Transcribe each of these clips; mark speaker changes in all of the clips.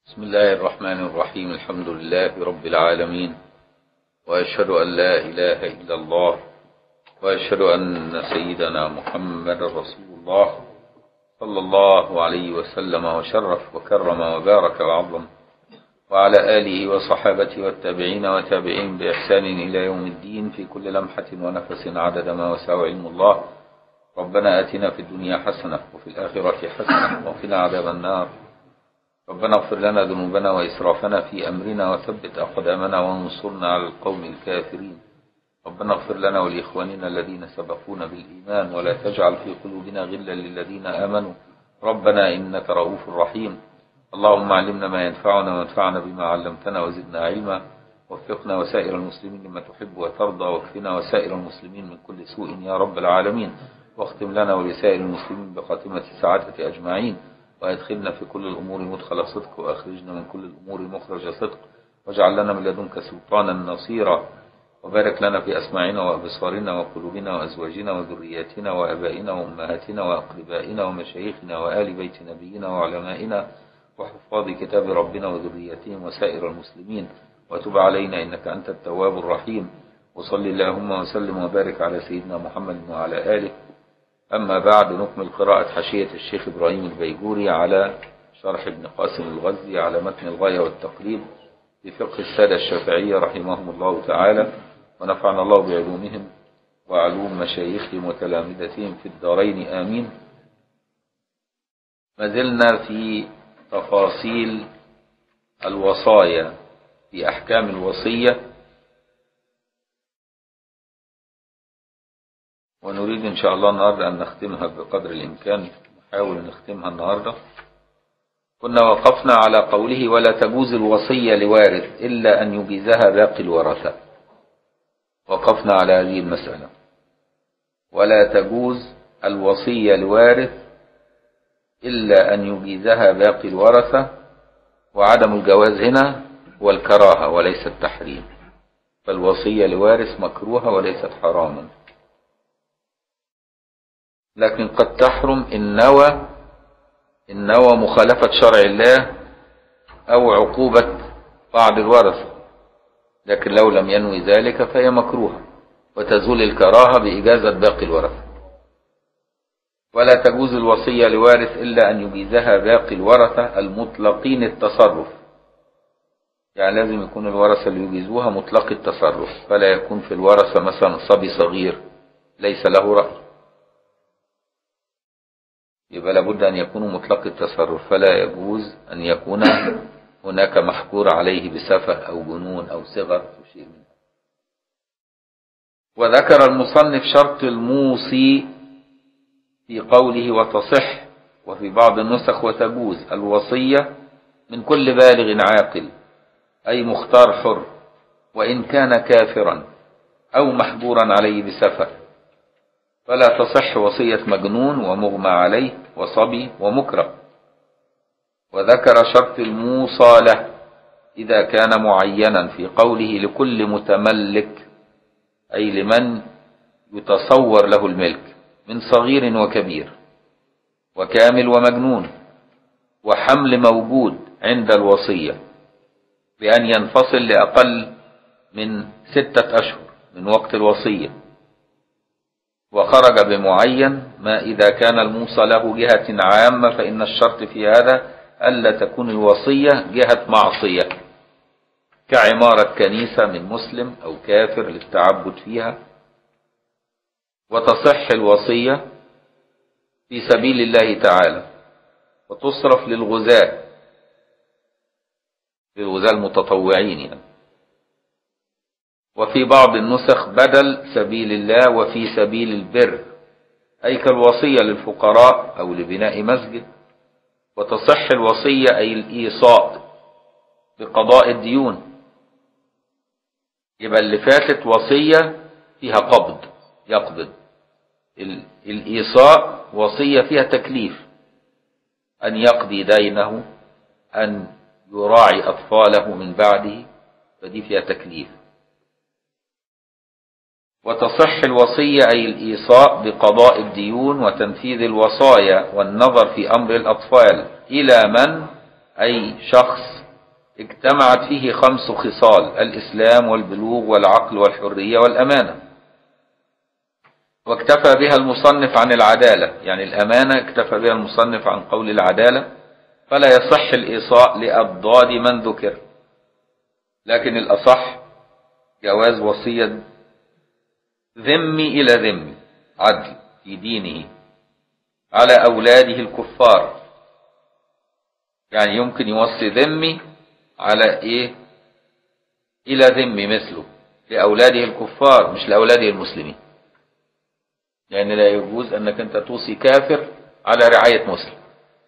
Speaker 1: بسم الله الرحمن الرحيم الحمد لله رب العالمين وأشهد أن لا إله إلا الله وأشهد أن سيدنا محمد رسول الله صلى الله عليه وسلم وشرف وكرم وبارك وعظم وعلى آله وصحابته والتابعين وتابعين بإحسان إلى يوم الدين في كل لمحة ونفس عدد ما وسع علم الله ربنا آتنا في الدنيا حسنة وفي الآخرة حسنة وقنا عذاب النار ربنا اغفر لنا ذنوبنا وإسرافنا في أمرنا وثبت أقدامنا وانصرنا على القوم الكافرين ربنا اغفر لنا ولإخواننا الذين سبقونا بالإيمان ولا تجعل في قلوبنا غلا للذين آمنوا ربنا إنك رؤوف رحيم اللهم علمنا ما ينفعنا وانفعنا بما علمتنا وزدنا علما وفقنا وسائر المسلمين لما تحب وترضى واكفنا وسائر المسلمين من كل سوء يا رب العالمين واختم لنا ولسائر المسلمين بخاتمة السعادة أجمعين وأدخلنا في كل الأمور مدخل صدق وأخرجنا من كل الأمور مخرج صدق واجعل لنا من لدنك سلطانا نصيرا وبارك لنا في أسماعنا وأبصارنا وقلوبنا وأزواجنا وذرياتنا وأبائنا وأمهاتنا وأقربائنا ومشايخنا وآل بيت نبينا وعلمائنا وحفاظ كتاب ربنا وذرياتهم وسائر المسلمين وتب علينا إنك أنت التواب الرحيم وصل اللهم وسلم وبارك على سيدنا محمد وعلى آله أما بعد نكمل قراءة حاشية الشيخ إبراهيم البيجوري على شرح ابن قاسم الغزي على متن الغاية والتقريب في فقه السادة الشافعية رحمهم الله تعالى ونفعنا الله بعلومهم وعلوم مشايخهم وتلامذتهم في الدارين آمين ما زلنا في تفاصيل الوصايا في أحكام الوصية ونريد إن شاء الله النهاردة أن نختمها بقدر الإمكان نحاول نختمها النهاردة كنا وقفنا على قوله ولا تجوز الوصية لوارث إلا أن يجيزها باقي الورثة وقفنا على هذه المسألة ولا تجوز الوصية لوارث إلا أن يجيزها باقي الورثة وعدم الجواز هنا هو الكراهة وليس التحريم فالوصية لوارث مكروهة وليست حراما لكن قد تحرم إن نوى إن نوى مخالفة شرع الله أو عقوبة بعض الورثة لكن لو لم ينوي ذلك فهي مكروهة وتزول الكراهة بإجازة باقي الورثة ولا تجوز الوصية لوارث إلا أن يجيزها باقي الورثة المطلقين التصرف يعني لازم يكون الورثة اللي يجيزوها مطلق التصرف فلا يكون في الورثة مثلا صبي صغير ليس له رأي يبقى لابد أن يكونوا مطلق التصرف فلا يجوز أن يكون هناك محكور عليه بسفه أو جنون أو صغر أو شيء من وذكر المصنف شرط الموصي في قوله وتصح وفي بعض النسخ وتجوز الوصية من كل بالغ عاقل أي مختار حر وإن كان كافرا أو محجورا عليه بسفه فلا تصح وصية مجنون ومغمى عليه وصبي ومكره وذكر شرط الموصى له إذا كان معينا في قوله لكل متملك أي لمن يتصور له الملك من صغير وكبير وكامل ومجنون وحمل موجود عند الوصية بأن ينفصل لأقل من ستة أشهر من وقت الوصية وخرج بمعين ما إذا كان الموصى له جهة عامة فإن الشرط في هذا ألا تكون الوصية جهة معصية كعمارة كنيسة من مسلم أو كافر للتعبد فيها وتصح الوصية في سبيل الله تعالى وتصرف للغزاة للغزاة المتطوعين يعني وفي بعض النسخ بدل سبيل الله وفي سبيل البر أي كالوصية للفقراء أو لبناء مسجد وتصح الوصية أي الإيصاء بقضاء الديون يبقى اللي فاتت وصية فيها قبض يقبض الإيصاء وصية فيها تكليف أن يقضي دينه أن يراعي أطفاله من بعده فدي فيها تكليف وتصح الوصية أي الإيصاء بقضاء الديون وتنفيذ الوصايا والنظر في أمر الأطفال إلى من أي شخص اجتمعت فيه خمس خصال الإسلام والبلوغ والعقل والحرية والأمانة واكتفى بها المصنف عن العدالة يعني الأمانة اكتفى بها المصنف عن قول العدالة فلا يصح الإيصاء لأضداد من ذكر لكن الأصح جواز وصية ذمي إلى ذمي عدل في دينه على أولاده الكفار يعني يمكن يوصي ذمي على إيه إلى ذمي مثله لأولاده الكفار مش لأولاده المسلمين يعني لا يجوز أنك أنت توصي كافر على رعاية مسلم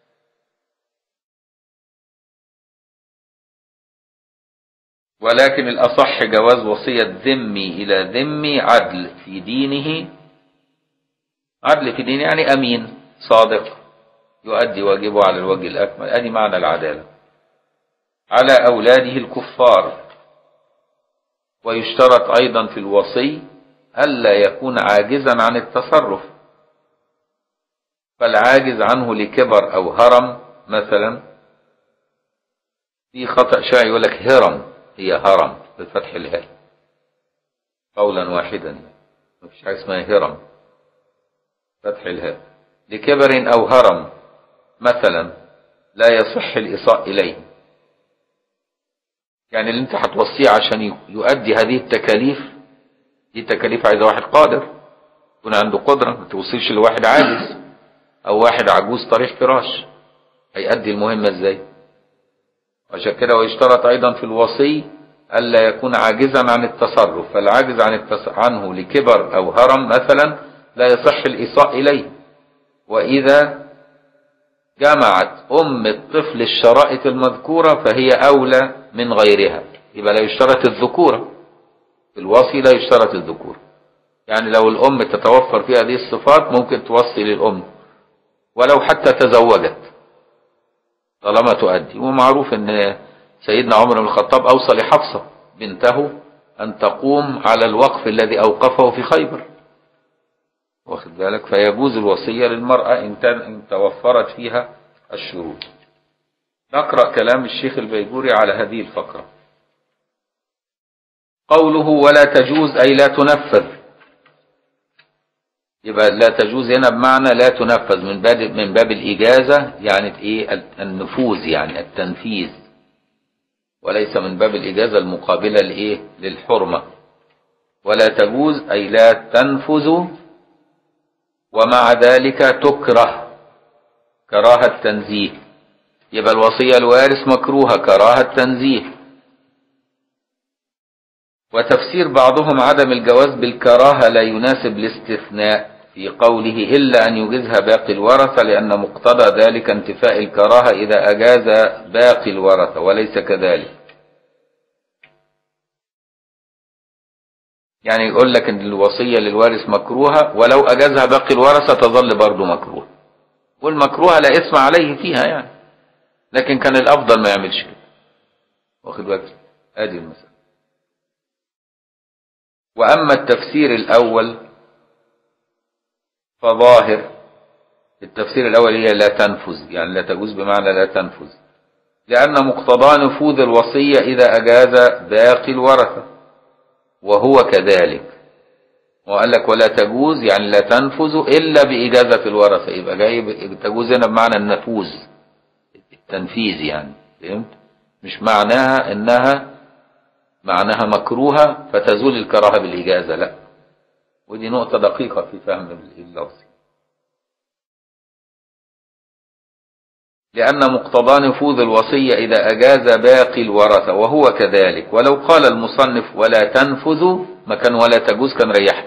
Speaker 1: ولكن الأصح جواز وصية ذمي إلى ذمي عدل في دينه عدل في دينه يعني أمين صادق يؤدي واجبه على الوجه الأكمل أدي معنى العدالة على أولاده الكفار ويشترط أيضا في الوصي ألا يكون عاجزا عن التصرف فالعاجز عنه لكبر أو هرم مثلا في خطأ شائع يقول لك هرم هي هرم بفتح الهاء قولا واحدا مفيش حاجة اسمها هرم فتح الهاء لكبر أو هرم مثلا لا يصح الإصاء إليه يعني اللي انت هتوصيه عشان يؤدي هذه التكاليف دي تكاليف عايزة واحد قادر يكون عنده قدرة ما توصيش لواحد عاجز أو واحد عجوز طريح فراش هيأدي المهمة ازاي عشان كده ويشترط أيضا في الوصي ألا يكون عاجزا عن التصرف فالعاجز عن التص... عنه لكبر أو هرم مثلا لا يصح الإيصاء إليه وإذا جمعت أم الطفل الشرائط المذكورة فهي أولى من غيرها يبقى لا يشترط الذكورة في الوصي لا يشترط الذكورة يعني لو الأم تتوفر فيها هذه الصفات ممكن توصي للأم ولو حتى تزوجت طالما تؤدي ومعروف ان سيدنا عمر بن الخطاب اوصى لحفصه بنته ان تقوم على الوقف الذي اوقفه في خيبر واخد بالك فيجوز الوصيه للمراه ان ان توفرت فيها الشروط نقرا كلام الشيخ البيجوري على هذه الفقره قوله ولا تجوز اي لا تنفذ يبقى لا تجوز هنا بمعنى لا تنفذ من باب من باب الإجازة يعني ايه النفوذ يعني التنفيذ وليس من باب الإجازة المقابلة لإيه للحرمة ولا تجوز أي لا تنفذ ومع ذلك تكره كراهة تنزيه يبقى الوصية الوارث مكروهة كراهة تنزيه وتفسير بعضهم عدم الجواز بالكراهة لا يناسب الاستثناء في قوله إلا أن يجيزها باقي الورثة لأن مقتضى ذلك انتفاء الكراهة إذا أجاز باقي الورثة وليس كذلك يعني يقول لك ان الوصية للوارث مكروهة ولو أجازها باقي الورثة تظل برضه مكروه والمكروهة لا اسم عليه فيها يعني لكن كان الأفضل ما يعملش كده واخد بالك ادي المسألة وأما التفسير الأول فظاهر التفسير الأول هي لا تنفذ يعني لا تجوز بمعنى لا تنفذ لأن مقتضى نفوذ الوصية إذا أجاز باقي الورثة وهو كذلك وقال لك ولا تجوز يعني لا تنفذ إلا بإجازة الورثة يبقى جاي تجوز هنا بمعنى النفوذ التنفيذ يعني فهمت مش معناها إنها معناها مكروهة فتزول الكراهة بالإجازة لا ودي نقطة دقيقة في فهم اللفظ لأن مقتضى نفوذ الوصية إذا أجاز باقي الورثة وهو كذلك ولو قال المصنف ولا تنفذ مكان ولا تجوز كان ريح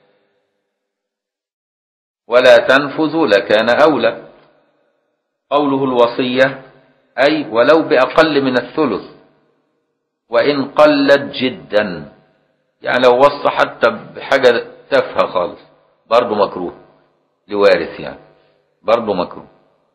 Speaker 1: ولا تنفذ لكان أولى قوله الوصية أي ولو بأقل من الثلث وإن قلت جدا يعني لو وصى حتى بحاجة تافهة خالص برضه مكروه لوارث يعني برضه مكروه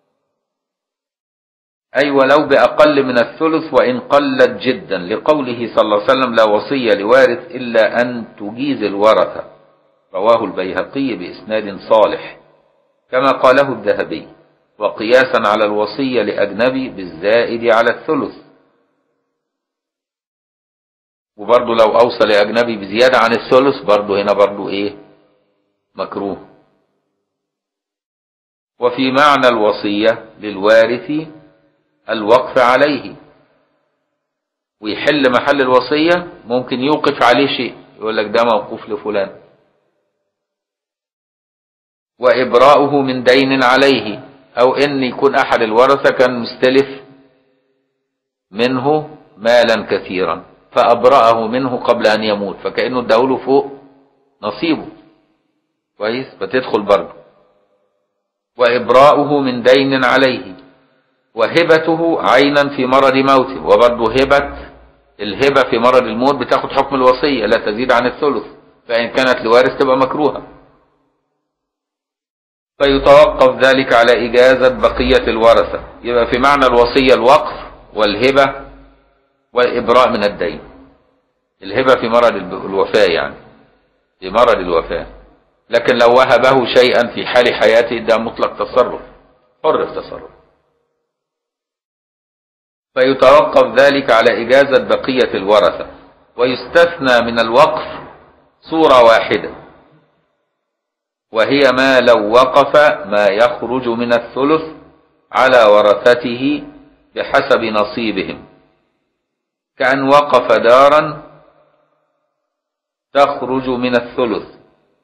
Speaker 1: أي ولو بأقل من الثلث وإن قلت جدا لقوله صلى الله عليه وسلم لا وصية لوارث إلا أن تجيز الورثة رواه البيهقي بإسناد صالح كما قاله الذهبي وقياسا على الوصية لأجنبي بالزائد على الثلث وبرضه لو أوصى لأجنبي بزيادة عن الثلث برضه هنا برضه إيه مكروه وفي معنى الوصية للوارث الوقف عليه ويحل محل الوصية ممكن يوقف عليه شيء يقول لك ده موقوف لفلان وإبراؤه من دين عليه أو إن يكون أحد الورثة كان مستلف منه مالا كثيرا فأبرأه منه قبل أن يموت فكأنه اداله فوق نصيبه كويس فتدخل برضه وإبراؤه من دين عليه وهبته عينا في مرض موته وبرضه هبة الهبة في مرض الموت بتاخد حكم الوصية لا تزيد عن الثلث فإن كانت لوارث تبقى مكروهة فيتوقف ذلك على إجازة بقية الورثة يبقى في معنى الوصية الوقف والهبة والإبراء من الدين الهبة في مرض الوفاة يعني في مرض الوفاة لكن لو وهبه شيئا في حال حياته ده مطلق تصرف حر في تصرف فيتوقف ذلك على إجازة بقية الورثة ويستثنى من الوقف صورة واحدة وهي ما لو وقف ما يخرج من الثلث على ورثته بحسب نصيبهم كأن وقف دارا تخرج من الثلث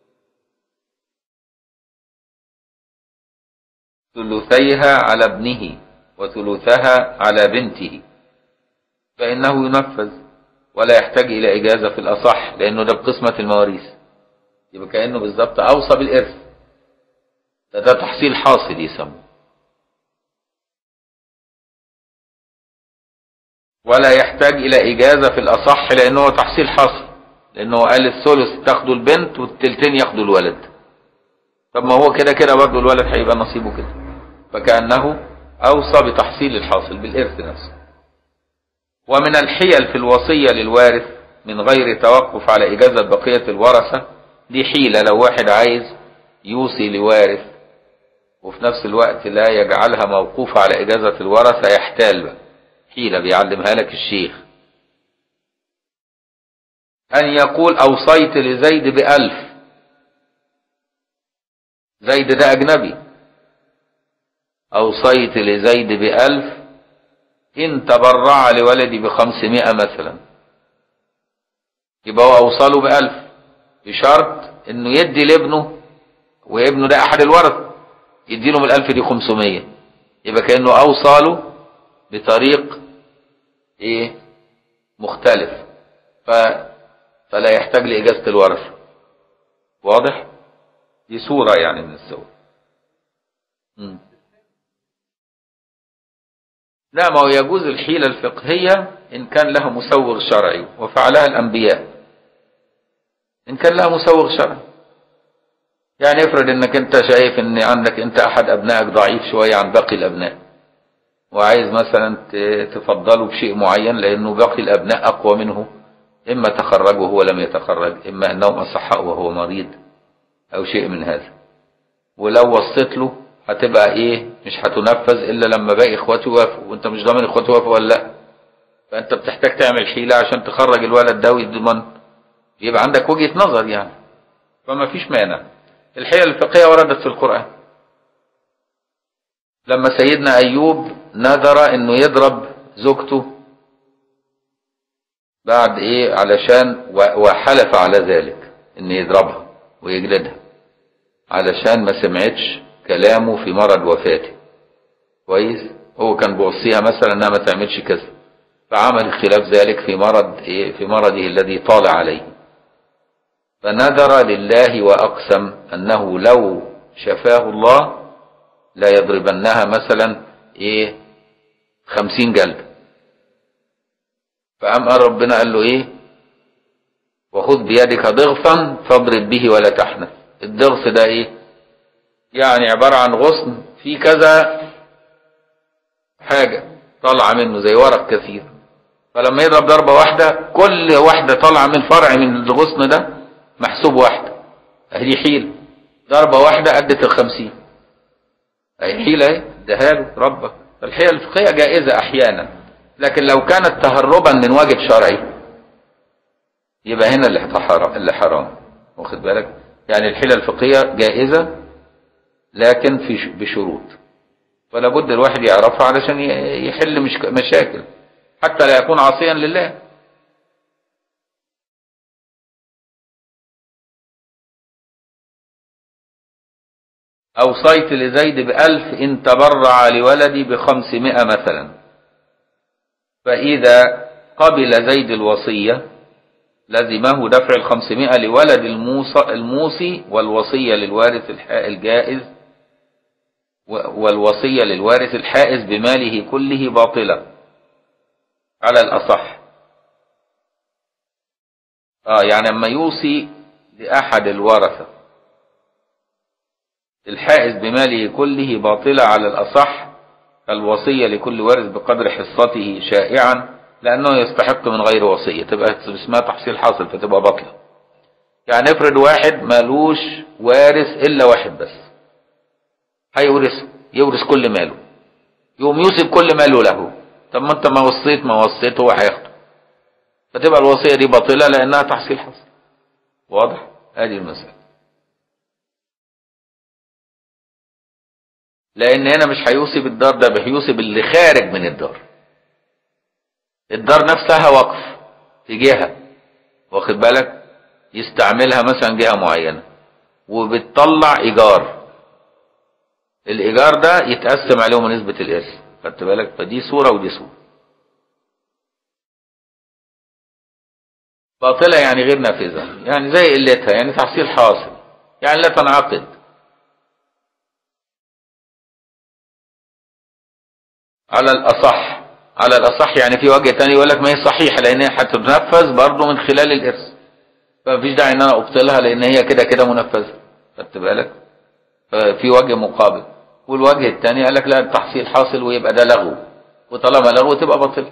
Speaker 1: ثلثيها على ابنه وثلثها على بنته فإنه ينفذ ولا يحتاج إلى إجازة في الأصح لأنه ده بقسمة المواريث يبقى كأنه بالظبط أوصى بالإرث ده, ده تحصيل حاصل يسموه ولا يحتاج إلى إجازة في الأصح لأنه هو تحصيل حاصل لأنه قال الثلث تاخده البنت والتلتين ياخدوا الولد طب ما هو كده كده برضه الولد هيبقى نصيبه كده فكأنه أوصى بتحصيل الحاصل بالإرث نفسه ومن الحيل في الوصية للوارث من غير توقف على إجازة بقية الورثة دي حيلة لو واحد عايز يوصي لوارث وفي نفس الوقت لا يجعلها موقوفة على إجازة الورثة يحتال بقى حيلة بيعلمها لك الشيخ أن يقول أوصيت لزيد بألف زيد ده أجنبي أوصيت لزيد بألف إن تبرع لولدي بخمسمائة مثلا يبقى هو أوصله بألف بشرط إنه يدي لابنه وابنه ده أحد الورث يديله من الألف دي خمسمية يبقى كأنه أوصله بطريق إيه مختلف ف... فلا يحتاج لإجازة الورث واضح دي صورة يعني من الصور مم. لا ما هو يجوز الحيلة الفقهية إن كان لها مسوغ شرعي وفعلها الأنبياء إن كان لها مسوغ شرعي يعني افرض انك انت شايف ان عندك انت احد ابنائك ضعيف شوية عن باقي الابناء وعايز مثلا تفضله بشيء معين لانه باقي الابناء اقوى منه اما تخرج وهو لم يتخرج اما انهم اصحاء وهو مريض او شيء من هذا ولو وصيت له هتبقى ايه مش هتنفذ الا لما باقي اخواته يوافقوا وانت مش ضامن اخواته يوافقوا ولا لا فانت بتحتاج تعمل حيلة عشان تخرج الولد ده ويضمن يبقى عندك وجهة نظر يعني فما فيش مانع الحيلة الفقهية وردت في القرآن لما سيدنا أيوب نذر انه يضرب زوجته بعد ايه علشان وحلف على ذلك ان يضربها ويجلدها علشان ما سمعتش كلامه في مرض وفاته كويس هو كان بيوصيها مثلا انها ما تعملش كذا فعمل خلاف ذلك في مرض ايه في مرضه الذي طال عليه فنذر لله واقسم انه لو شفاه الله لا يضربنها مثلا ايه خمسين جلد فقام قال ربنا قال له ايه وخذ بيدك ضغثا فاضرب به ولا تحنث الضغث ده ايه يعني عبارة عن غصن في كذا حاجة طالعة منه زي ورق كثير فلما يضرب ضربة واحدة كل واحدة طالعة من فرع من الغصن ده محسوب واحدة اهي حيلة ضربة واحدة أدت الخمسين أي حيلة اهي اداها له ربك الحيل الفقهية جائزة أحيانا لكن لو كانت تهربا من واجب شرعي يبقى هنا اللي حرام اللي حرام واخد بالك يعني الحيلة الفقهية جائزة لكن في ش- بشروط فلا بد الواحد يعرفها علشان ي- يحل مش مشاكل حتى لا يكون عاصيا لله أوصيت لزيد بألف إن تبرع لولدي بخمسمائة مثلا فإذا قبل زيد الوصية لزمه دفع الخمسمائة لولد الموصى الموصي والوصية للوارث الح- الجائز و- والوصية للوارث الحائز بماله كله باطلة على الأصح آه يعني لما يوصي لأحد الورثة الحائز بماله كله باطلة على الأصح الوصية لكل وارث بقدر حصته شائعا لأنه يستحق من غير وصية تبقى اسمها تحصيل حاصل فتبقى باطلة يعني افرض واحد مالوش وارث إلا واحد بس هيورث يورث كل ماله يقوم يوسف كل ماله له طب ما انت ما وصيت ما وصيت هو هياخده فتبقى الوصية دي باطلة لأنها تحصيل حاصل واضح؟ هذه المسألة لان هنا مش هيوصي بالدار ده هيوصي باللي خارج من الدار الدار نفسها وقف في جهة واخد بالك يستعملها مثلا جهة معينة وبتطلع ايجار الايجار ده يتقسم عليهم نسبة الارث خدت بالك فدي صورة ودي صورة باطلة يعني غير نافذة يعني زي قلتها يعني تحصيل حاصل يعني لا تنعقد على الأصح على الأصح يعني في وجه تاني يقول لك ما هي صحيحة لأن هي هتتنفذ برضه من خلال الإرث فمفيش داعي إن أنا أبطلها لأن هي كده كده منفذة خدت بالك ففي وجه مقابل والوجه التاني قال لك لا التحصيل حاصل ويبقى ده لغو وطالما لغو تبقى باطل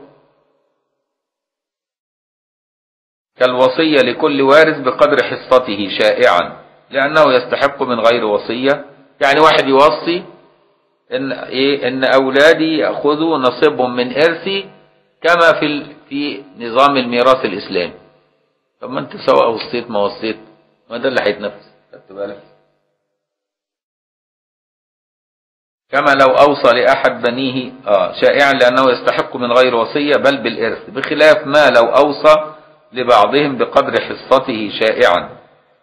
Speaker 1: كالوصية لكل وارث بقدر حصته شائعا لأنه يستحق من غير وصية يعني واحد يوصي ان ايه ان اولادي ياخذوا نصيبهم من ارثي كما في ال... في نظام الميراث الاسلامي طب ما انت سواء وصيت ما وصيت ما ده اللي هيتنفذ خدت بالك كما لو اوصى لاحد بنيه اه شائعا لانه يستحق من غير وصيه بل بالارث بخلاف ما لو اوصى لبعضهم بقدر حصته شائعا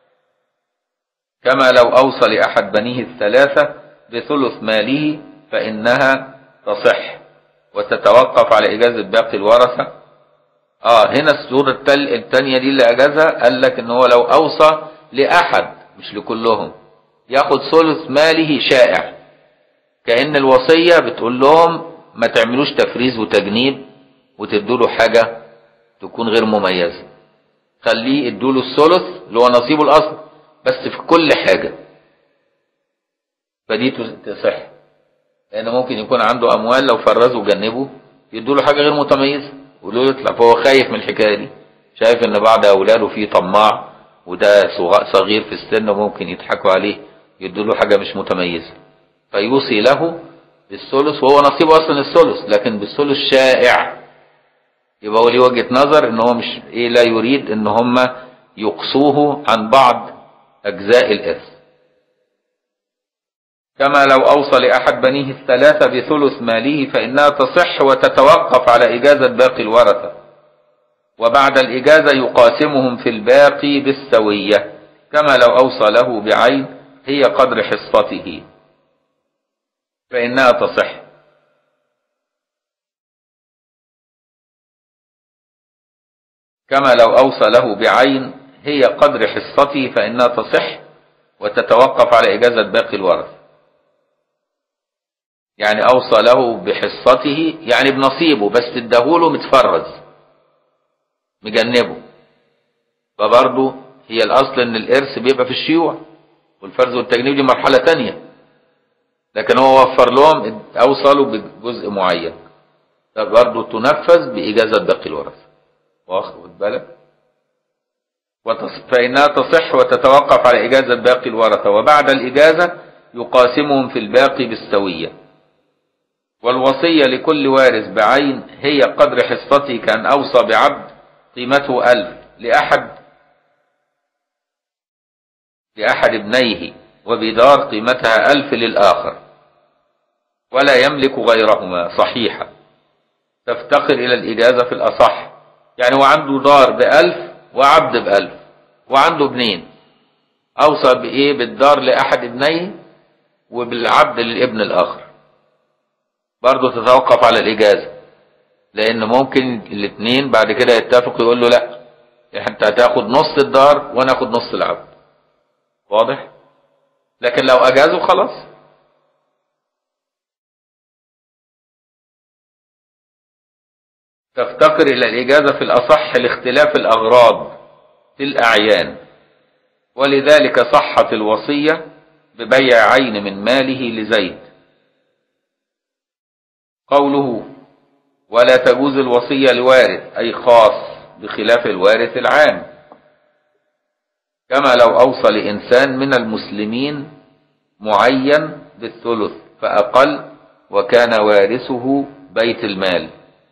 Speaker 1: كما لو اوصى لاحد بنيه الثلاثه بثلث ماله فإنها تصح وتتوقف على إجازة باقي الورثة آه هنا السورة التل... التانية دي اللي أجازها قال لك إن هو لو أوصى لأحد مش لكلهم ياخد ثلث ماله شائع كأن الوصية بتقول لهم ما تعملوش تفريز وتجنيب وتدوا له حاجة تكون غير مميزة خليه ادوا له الثلث اللي هو نصيبه الأصل بس في كل حاجة فدي تصح لان ممكن يكون عنده اموال لو فرزوا وجنبوا يدوا له حاجه غير متميزه وله يطلع فهو خايف من الحكايه دي شايف ان بعض اولاده فيه طماع وده صغير في السن وممكن يضحكوا عليه يدوا له حاجه مش متميزه فيوصي له بالثلث وهو نصيبه اصلا الثلث لكن بالثلث شائع يبقى هو ليه وجهه نظر ان هو مش ايه لا يريد ان هم يقصوه عن بعض اجزاء الارث كما لو أوصى لأحد بنيه الثلاثة بثلث ماله فإنها تصح وتتوقف على إجازة باقي الورثة وبعد الإجازة يقاسمهم في الباقي بالسوية كما لو أوصى له بعين هي قدر حصته فإنها تصح كما لو أوصى له بعين هي قدر حصته فإنها تصح وتتوقف على إجازة باقي الورثة يعني أوصى له بحصته يعني بنصيبه بس اداهوله متفرز مجنبه فبرضه هي الأصل إن الإرث بيبقى في الشيوع والفرز والتجنيب دي مرحلة تانية لكن هو وفر لهم أوصلوا بجزء معين فبرضه تنفذ بإجازة باقي الورثة واخد بالك فإنها تصح وتتوقف على إجازة باقي الورثة وبعد الإجازة يقاسمهم في الباقي بالسوية والوصية لكل وارث بعين هي قدر حصته كان أوصى بعبد قيمته ألف لأحد لأحد ابنيه وبدار قيمتها ألف للآخر ولا يملك غيرهما صحيحة تفتقر إلى الإجازة في الأصح يعني هو عنده دار بألف وعبد بألف وعنده ابنين أوصى بإيه بالدار لأحد ابنيه وبالعبد للابن الآخر برضه تتوقف على الإجازة لأن ممكن الاثنين بعد كده يتفقوا يقول له لا انت هتاخد نص الدار وانا اخد نص العبد واضح لكن لو اجازوا خلاص تفتقر الى الاجازه في الاصح لاختلاف الاغراض في الاعيان ولذلك صحت الوصيه ببيع عين من ماله لزيد قوله ولا تجوز الوصيه لوارث اي خاص بخلاف الوارث العام كما لو أوصى لإنسان من المسلمين معين بالثلث فأقل وكان وارثه بيت المال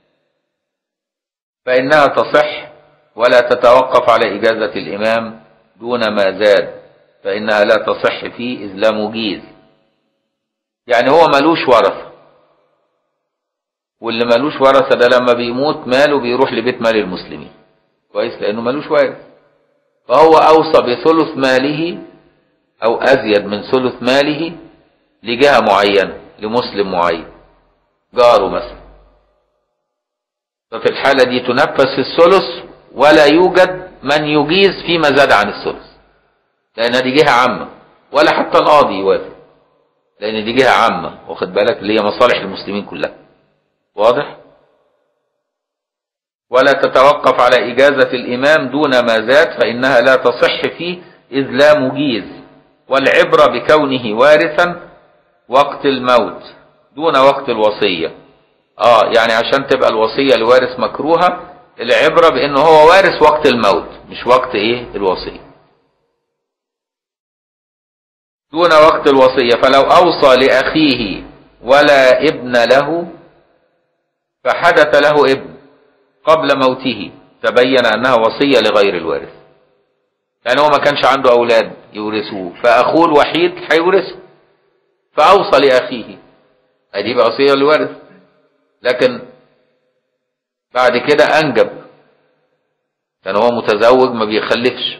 Speaker 1: فإنها تصح ولا تتوقف على إجازة الإمام دون ما زاد فإنها لا تصح فيه إذ لا مجيز يعني هو ملوش ورثة واللي ملوش ورثة ده لما بيموت ماله بيروح لبيت مال المسلمين كويس لأنه ملوش وارث فهو أوصى بثلث ماله أو أزيد من ثلث ماله لجهة معينة لمسلم معين جاره مثلا ففي الحالة دي تنفذ في الثلث ولا يوجد من يجيز فيما زاد عن الثلث لأن دي جهة عامة ولا حتى القاضي يوافق لأن دي جهة عامة واخد بالك اللي هي مصالح المسلمين كلها واضح؟ ولا تتوقف على إجازة الإمام دون ما زاد فإنها لا تصح فيه إذ لا مجيز والعبرة بكونه وارثا وقت الموت دون وقت الوصية آه يعني عشان تبقى الوصية لوارث مكروهة العبرة بأنه هو وارث وقت الموت مش وقت إيه الوصية دون وقت الوصية فلو أوصى لأخيه ولا ابن له فحدث له ابن قبل موته تبين أنها وصية لغير الوارث يعني هو ما كانش عنده أولاد يورثوه فأخوه الوحيد هيورثه فأوصى لأخيه أدي بقى وصية للوارث لكن بعد كده أنجب كان هو متزوج ما بيخلفش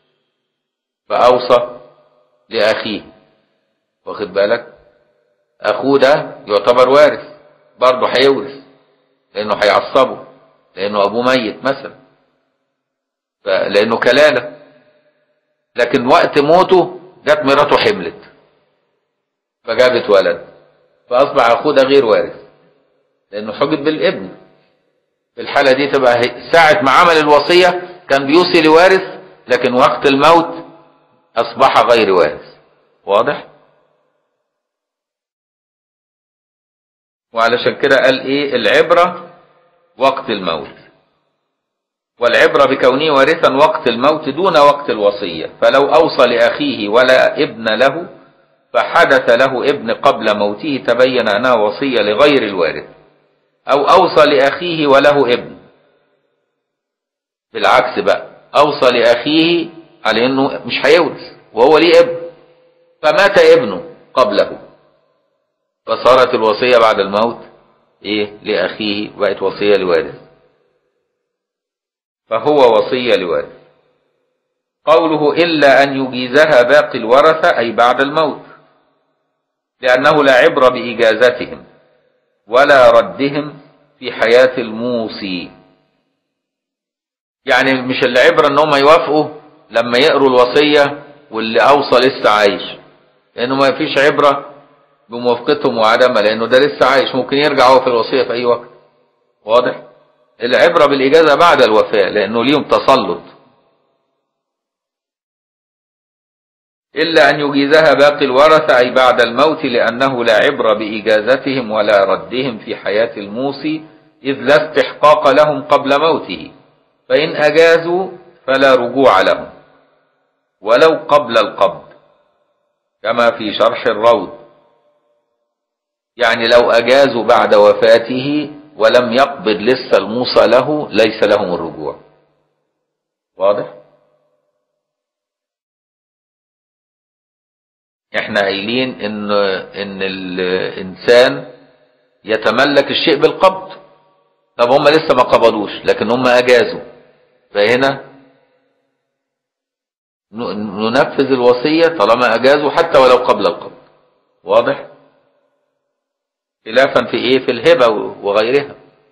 Speaker 1: فأوصى لأخيه واخد بالك أخوه ده يعتبر وارث برضه هيورث لأنه هيعصبه لأنه أبوه ميت مثلا لأنه كلالة لكن وقت موته جت مراته حملت فجابت ولد فأصبح أخوه ده غير وارث لأنه حجب بالابن في الحالة دي تبقى ساعة ما عمل الوصية كان بيوصي لوارث لكن وقت الموت أصبح غير وارث واضح؟ وعلشان كده قال إيه العبرة وقت الموت والعبرة بكونه وارثا وقت الموت دون وقت الوصية فلو أوصى لأخيه ولا ابن له فحدث له ابن قبل موته تبين أنها وصية لغير الوارث أو أوصى لأخيه وله ابن بالعكس بقى أوصى لأخيه على أنه مش هيورث وهو ليه ابن فمات ابنه قبله فصارت الوصية بعد الموت ايه لاخيه بقت وصيه لوارث فهو وصيه لوارث قوله الا ان يجيزها باقي الورثه اي بعد الموت لانه لا عبره باجازتهم ولا ردهم في حياه الموصي يعني مش العبره ان هم يوافقوا لما يقروا الوصيه واللي اوصى لسه عايش لانه ما فيش عبره بموافقتهم وعدمها لانه ده لسه عايش ممكن يرجع هو في الوصيه في اي وقت واضح العبره بالاجازه بعد الوفاه لانه ليهم تسلط الا ان يجيزها باقي الورثه اي بعد الموت لانه لا عبره باجازتهم ولا ردهم في حياه الموصي اذ لا استحقاق لهم قبل موته فان اجازوا فلا رجوع لهم ولو قبل القبض كما في شرح الروض يعني لو أجازوا بعد وفاته ولم يقبض لسه الموصى له ليس لهم الرجوع واضح احنا قايلين ان ان الانسان يتملك الشيء بالقبض طب هم لسه ما قبضوش لكن هم اجازوا فهنا ننفذ الوصية طالما اجازوا حتى ولو قبل القبض واضح خلافا في ايه في الهبة وغيرها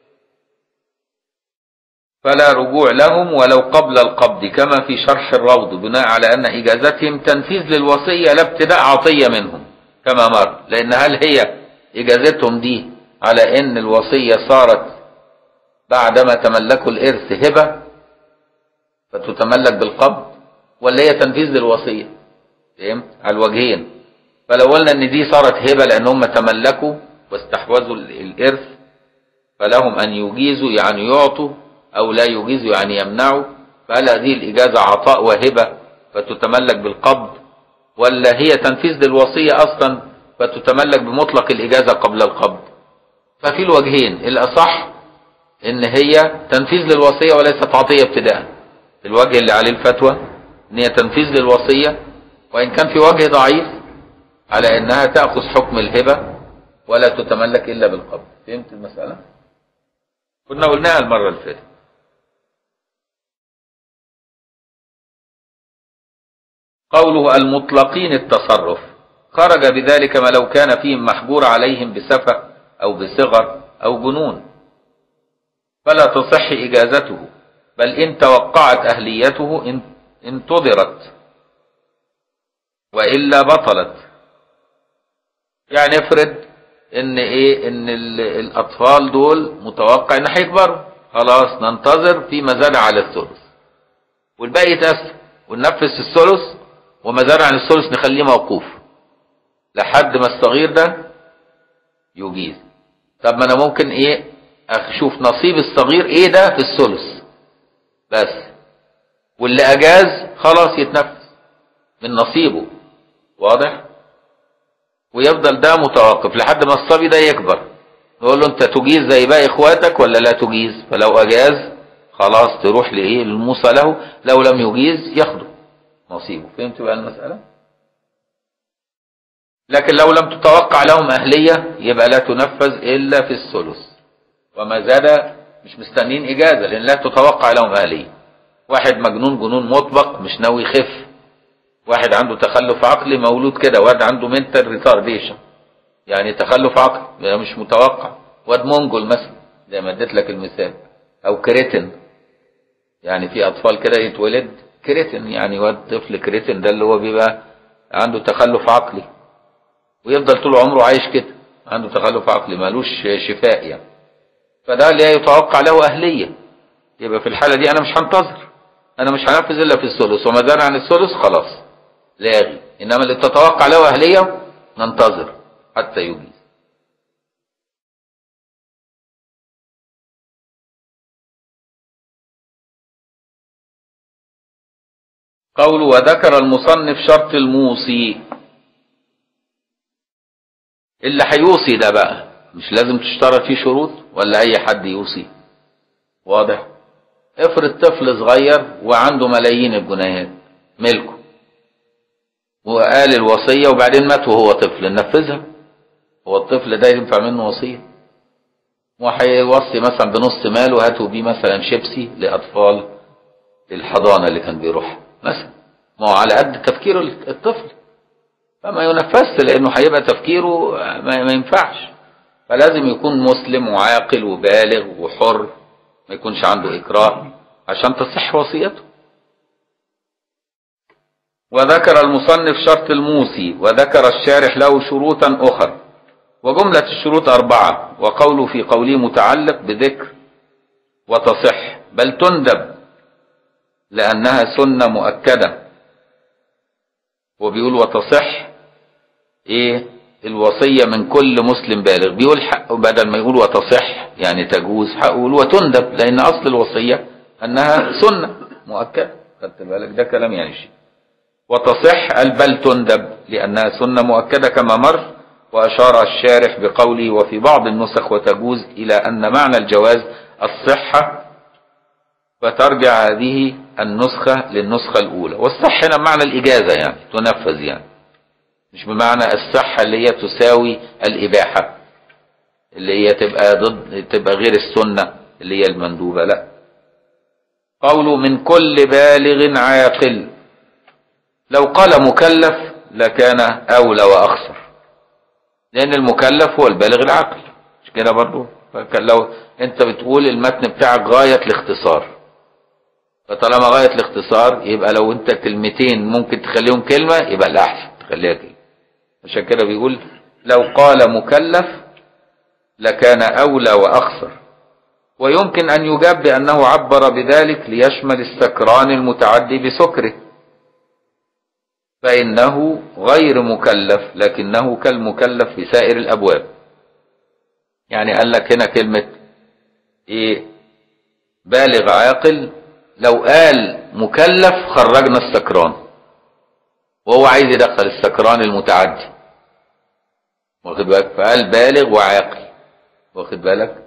Speaker 1: فلا رجوع لهم ولو قبل القبض كما في شرح الروض بناء على أن إجازتهم تنفيذ للوصية لا ابتداء عطية منهم كما مر لأن هل هي إجازتهم دي على أن الوصية صارت بعدما تملكوا الإرث هبة فتتملك بالقبض ولا هي تنفيذ للوصية فهمت على الوجهين فلو قلنا ان دي صارت هبة لان هم تملكوا واستحوذوا الارث فلهم ان يجيزوا يعني يعطوا أو لا يجيز يعني يمنعه فهل هذه الإجازة عطاء وهبة فتتملك بالقبض ولا هي تنفيذ للوصية أصلا فتتملك بمطلق الإجازة قبل القبض ففي الوجهين الأصح إن هي تنفيذ للوصية وليست عطية ابتداء الوجه اللي عليه الفتوى إن هي تنفيذ للوصية وإن كان في وجه ضعيف على إنها تأخذ حكم الهبة ولا تتملك إلا بالقبض فهمت المسألة؟ كنا قلناها المرة اللي فاتت قوله المطلقين التصرف خرج بذلك ما لو كان فيهم محجور عليهم بسفة أو بصغر أو جنون فلا تصح إجازته بل إن توقعت أهليته إن انتظرت وإلا بطلت يعني افرض ان ايه ان الاطفال دول متوقع ان هيكبروا خلاص ننتظر في مزارع على الثلث والباقي يتقسم وننفذ الثلث ومزارع عن الثلث نخليه موقوف لحد ما الصغير ده يجيز طب ما انا ممكن ايه اشوف نصيب الصغير ايه ده في الثلث بس واللي اجاز خلاص يتنفذ من نصيبه واضح ويفضل ده متوقف لحد ما الصبي ده يكبر نقول له انت تجيز زي باقي اخواتك ولا لا تجيز فلو اجاز خلاص تروح لايه للموصى له لو لم يجيز ياخده نصيبه فهمت بقى المسألة لكن لو لم تتوقع لهم أهلية يبقى لا تنفذ إلا في الثلث وما زاد مش مستنين إجازة لأن لا تتوقع لهم أهلية واحد مجنون جنون مطبق مش ناوي يخف واحد عنده تخلف عقلي مولود كده واد عنده منتال ريتارديشن يعني تخلف عقلي مش متوقع واد مونجول مثلا زي ما اديت لك المثال او كريتن يعني في اطفال كده يتولد كريتن يعني واد طفل كريتن ده اللي هو بيبقى عنده تخلف عقلي ويفضل طول عمره عايش كده عنده تخلف عقلي مالوش شفاء يعني فده لا يتوقع له أهلية يبقى في الحالة دي أنا مش هنتظر أنا مش هنفذ إلا في الثلث وما زال عن الثلث خلاص لاغي إنما اللي تتوقع له أهلية ننتظر حتى يجيز قول وذكر المصنف شرط الموصي اللي هيوصي ده بقى مش لازم تشترط فيه شروط ولا اي حد يوصي واضح افرض طفل صغير وعنده ملايين الجنيهات ملكه وقال الوصية وبعدين مات وهو طفل ننفذها هو الطفل ده ينفع منه وصية وهيوصي مثلا بنص ماله هاتوا بيه مثلا شيبسي لأطفال الحضانة اللي كان بيروحها مثلا ما هو على قد تفكير الطفل فما ينفذش لانه هيبقى تفكيره ما ينفعش فلازم يكون مسلم وعاقل وبالغ وحر ما يكونش عنده اكراه عشان تصح وصيته وذكر المصنف شرط الموصي وذكر الشارح له شروطا اخرى وجملة الشروط أربعة وقوله في قوله متعلق بذكر وتصح بل تندب لأنها سنة مؤكدة وبيقول وتصح ايه الوصية من كل مسلم بالغ بيقول حق بدل ما يقول وتصح يعني تجوز هقول وتندب لان اصل الوصية انها سنة مؤكدة خدت بالك ده كلام يعني شيء وتصح قال بل تندب لانها سنة مؤكدة كما مر وأشار الشارح بقوله وفي بعض النسخ وتجوز إلى أن معنى الجواز الصحة فترجع هذه النسخة للنسخة الأولى والصح هنا بمعنى الإجازة يعني تنفذ يعني مش بمعنى الصحة اللي هي تساوي الإباحة اللي هي تبقى ضد تبقى غير السنة اللي هي المندوبة لا قوله من كل بالغ عاقل لو قال مكلف لكان أولى وأخسر لأن المكلف هو البالغ العاقل مش كده برضو لو أنت بتقول المتن بتاعك غاية الاختصار فطالما غاية الاختصار يبقى لو أنت كلمتين ممكن تخليهم كلمة يبقى الأحسن تخليها كلمة عشان كده بيقول لو قال مكلف لكان أولى وأخسر ويمكن أن يجاب بأنه عبر بذلك ليشمل السكران المتعدي بسكره فإنه غير مكلف لكنه كالمكلف في سائر الأبواب يعني قال لك هنا كلمة إيه بالغ عاقل لو قال مكلف خرجنا السكران وهو عايز يدخل السكران المتعدي واخد بالك فقال بالغ وعاقل واخد بالك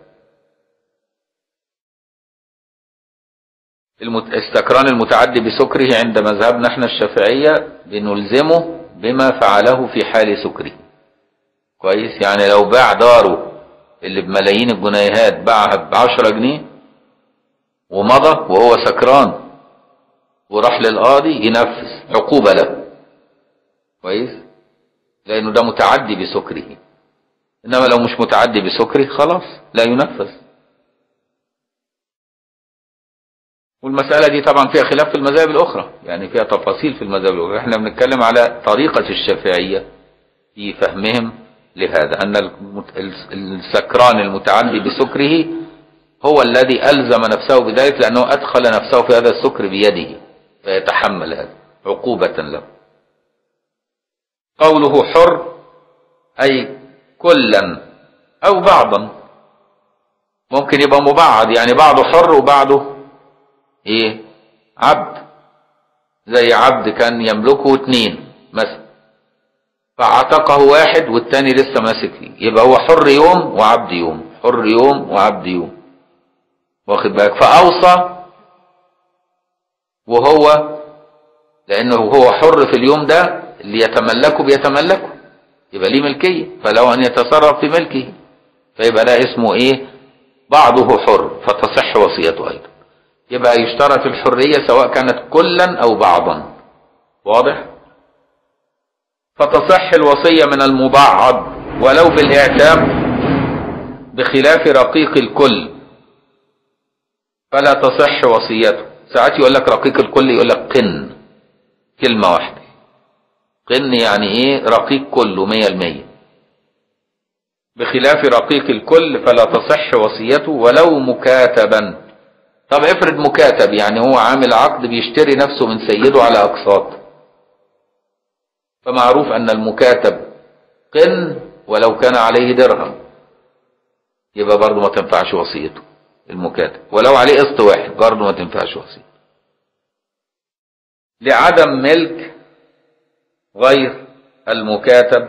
Speaker 1: المت... السكران المتعدي بسكره عند مذهبنا احنا الشافعية بنلزمه بما فعله في حال سكره كويس يعني لو باع داره اللي بملايين الجنيهات باعها بعشرة جنيه ومضى وهو سكران وراح للقاضي ينفذ عقوبة له كويس لأنه ده متعدي بسكره إنما لو مش متعدي بسكره خلاص لا ينفذ والمسألة دي طبعا فيها خلاف في المذاهب الأخرى يعني فيها تفاصيل في المذاهب الأخرى احنا بنتكلم على طريقة الشافعية في فهمهم لهذا أن السكران المتعدي بسكره هو الذي ألزم نفسه بذلك لأنه أدخل نفسه في هذا السكر بيده فيتحمل هذا عقوبة له قوله حر أي كلا أو بعضا ممكن يبقى مبعض يعني بعضه حر وبعضه ايه عبد زي عبد كان يملكه اتنين مثلا فعتقه واحد والتاني لسه ماسك فيه يبقى هو حر يوم وعبد يوم حر يوم وعبد يوم واخد بالك فاوصى وهو لانه هو حر في اليوم ده اللي يتملكه بيتملكه يبقى ليه ملكيه فلو ان يتصرف في ملكه فيبقى ده اسمه ايه بعضه حر فتصح وصيته ايضا يبقى يشترط الحرية سواء كانت كلا أو بعضا واضح فتصح الوصية من المبعض ولو بالإعتاب بخلاف رقيق الكل فلا تصح وصيته ساعات يقول لك رقيق الكل يقول لك قن كلمة واحدة قن يعني ايه رقيق كله مية المية بخلاف رقيق الكل فلا تصح وصيته ولو مكاتبا طب افرض مكاتب يعني هو عامل عقد بيشتري نفسه من سيده على اقساط فمعروف ان المكاتب قن ولو كان عليه درهم يبقى برضه ما تنفعش وصيته المكاتب ولو عليه قسط واحد برضه ما تنفعش وصيته لعدم ملك غير المكاتب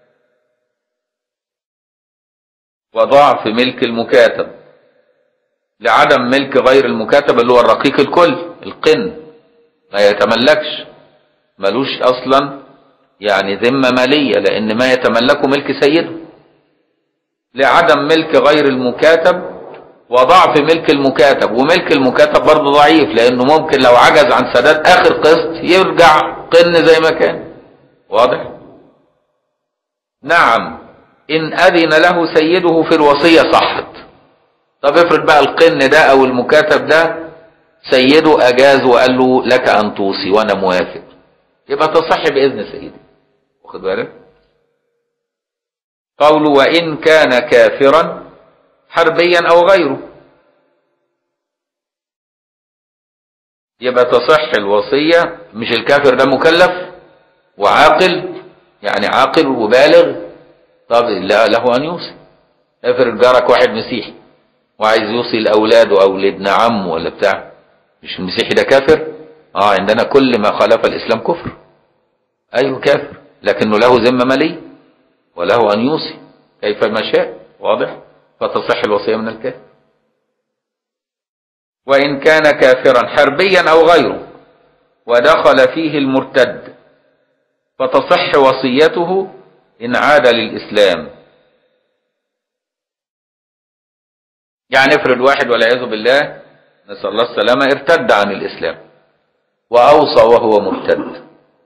Speaker 1: وضعف ملك المكاتب لعدم ملك غير المكاتب اللي هو الرقيق الكل القن ما يتملكش ملوش اصلا يعني ذمة مالية لان ما يتملكه ملك سيده لعدم ملك غير المكاتب وضعف ملك المكاتب وملك المكاتب برضه ضعيف لانه ممكن لو عجز عن سداد اخر قسط يرجع قن زي ما كان واضح نعم ان اذن له سيده في الوصية صحت طب افرض بقى القن ده او المكاتب ده سيده اجاز وقال له لك ان توصي وانا موافق يبقى تصح باذن سيدي واخد بالك قوله وان كان كافرا حربيا او غيره يبقى تصح الوصية مش الكافر ده مكلف وعاقل يعني عاقل وبالغ طب لا له ان يوصي افرض جارك واحد مسيحي وعايز يوصي لاولاده او لابن عمه ولا بتاع مش المسيحي ده كافر اه عندنا كل ما خالف الاسلام كفر ايوه كافر لكنه له ذمه ماليه وله أن يوصي كيفما شاء واضح فتصح الوصية من الكافر وإن كان كافرا حربيا أو غيره ودخل فيه المرتد فتصح وصيته إن عاد للإسلام يعني افرض واحد والعياذ بالله نسأل الله السلامة ارتد عن الإسلام وأوصى وهو مرتد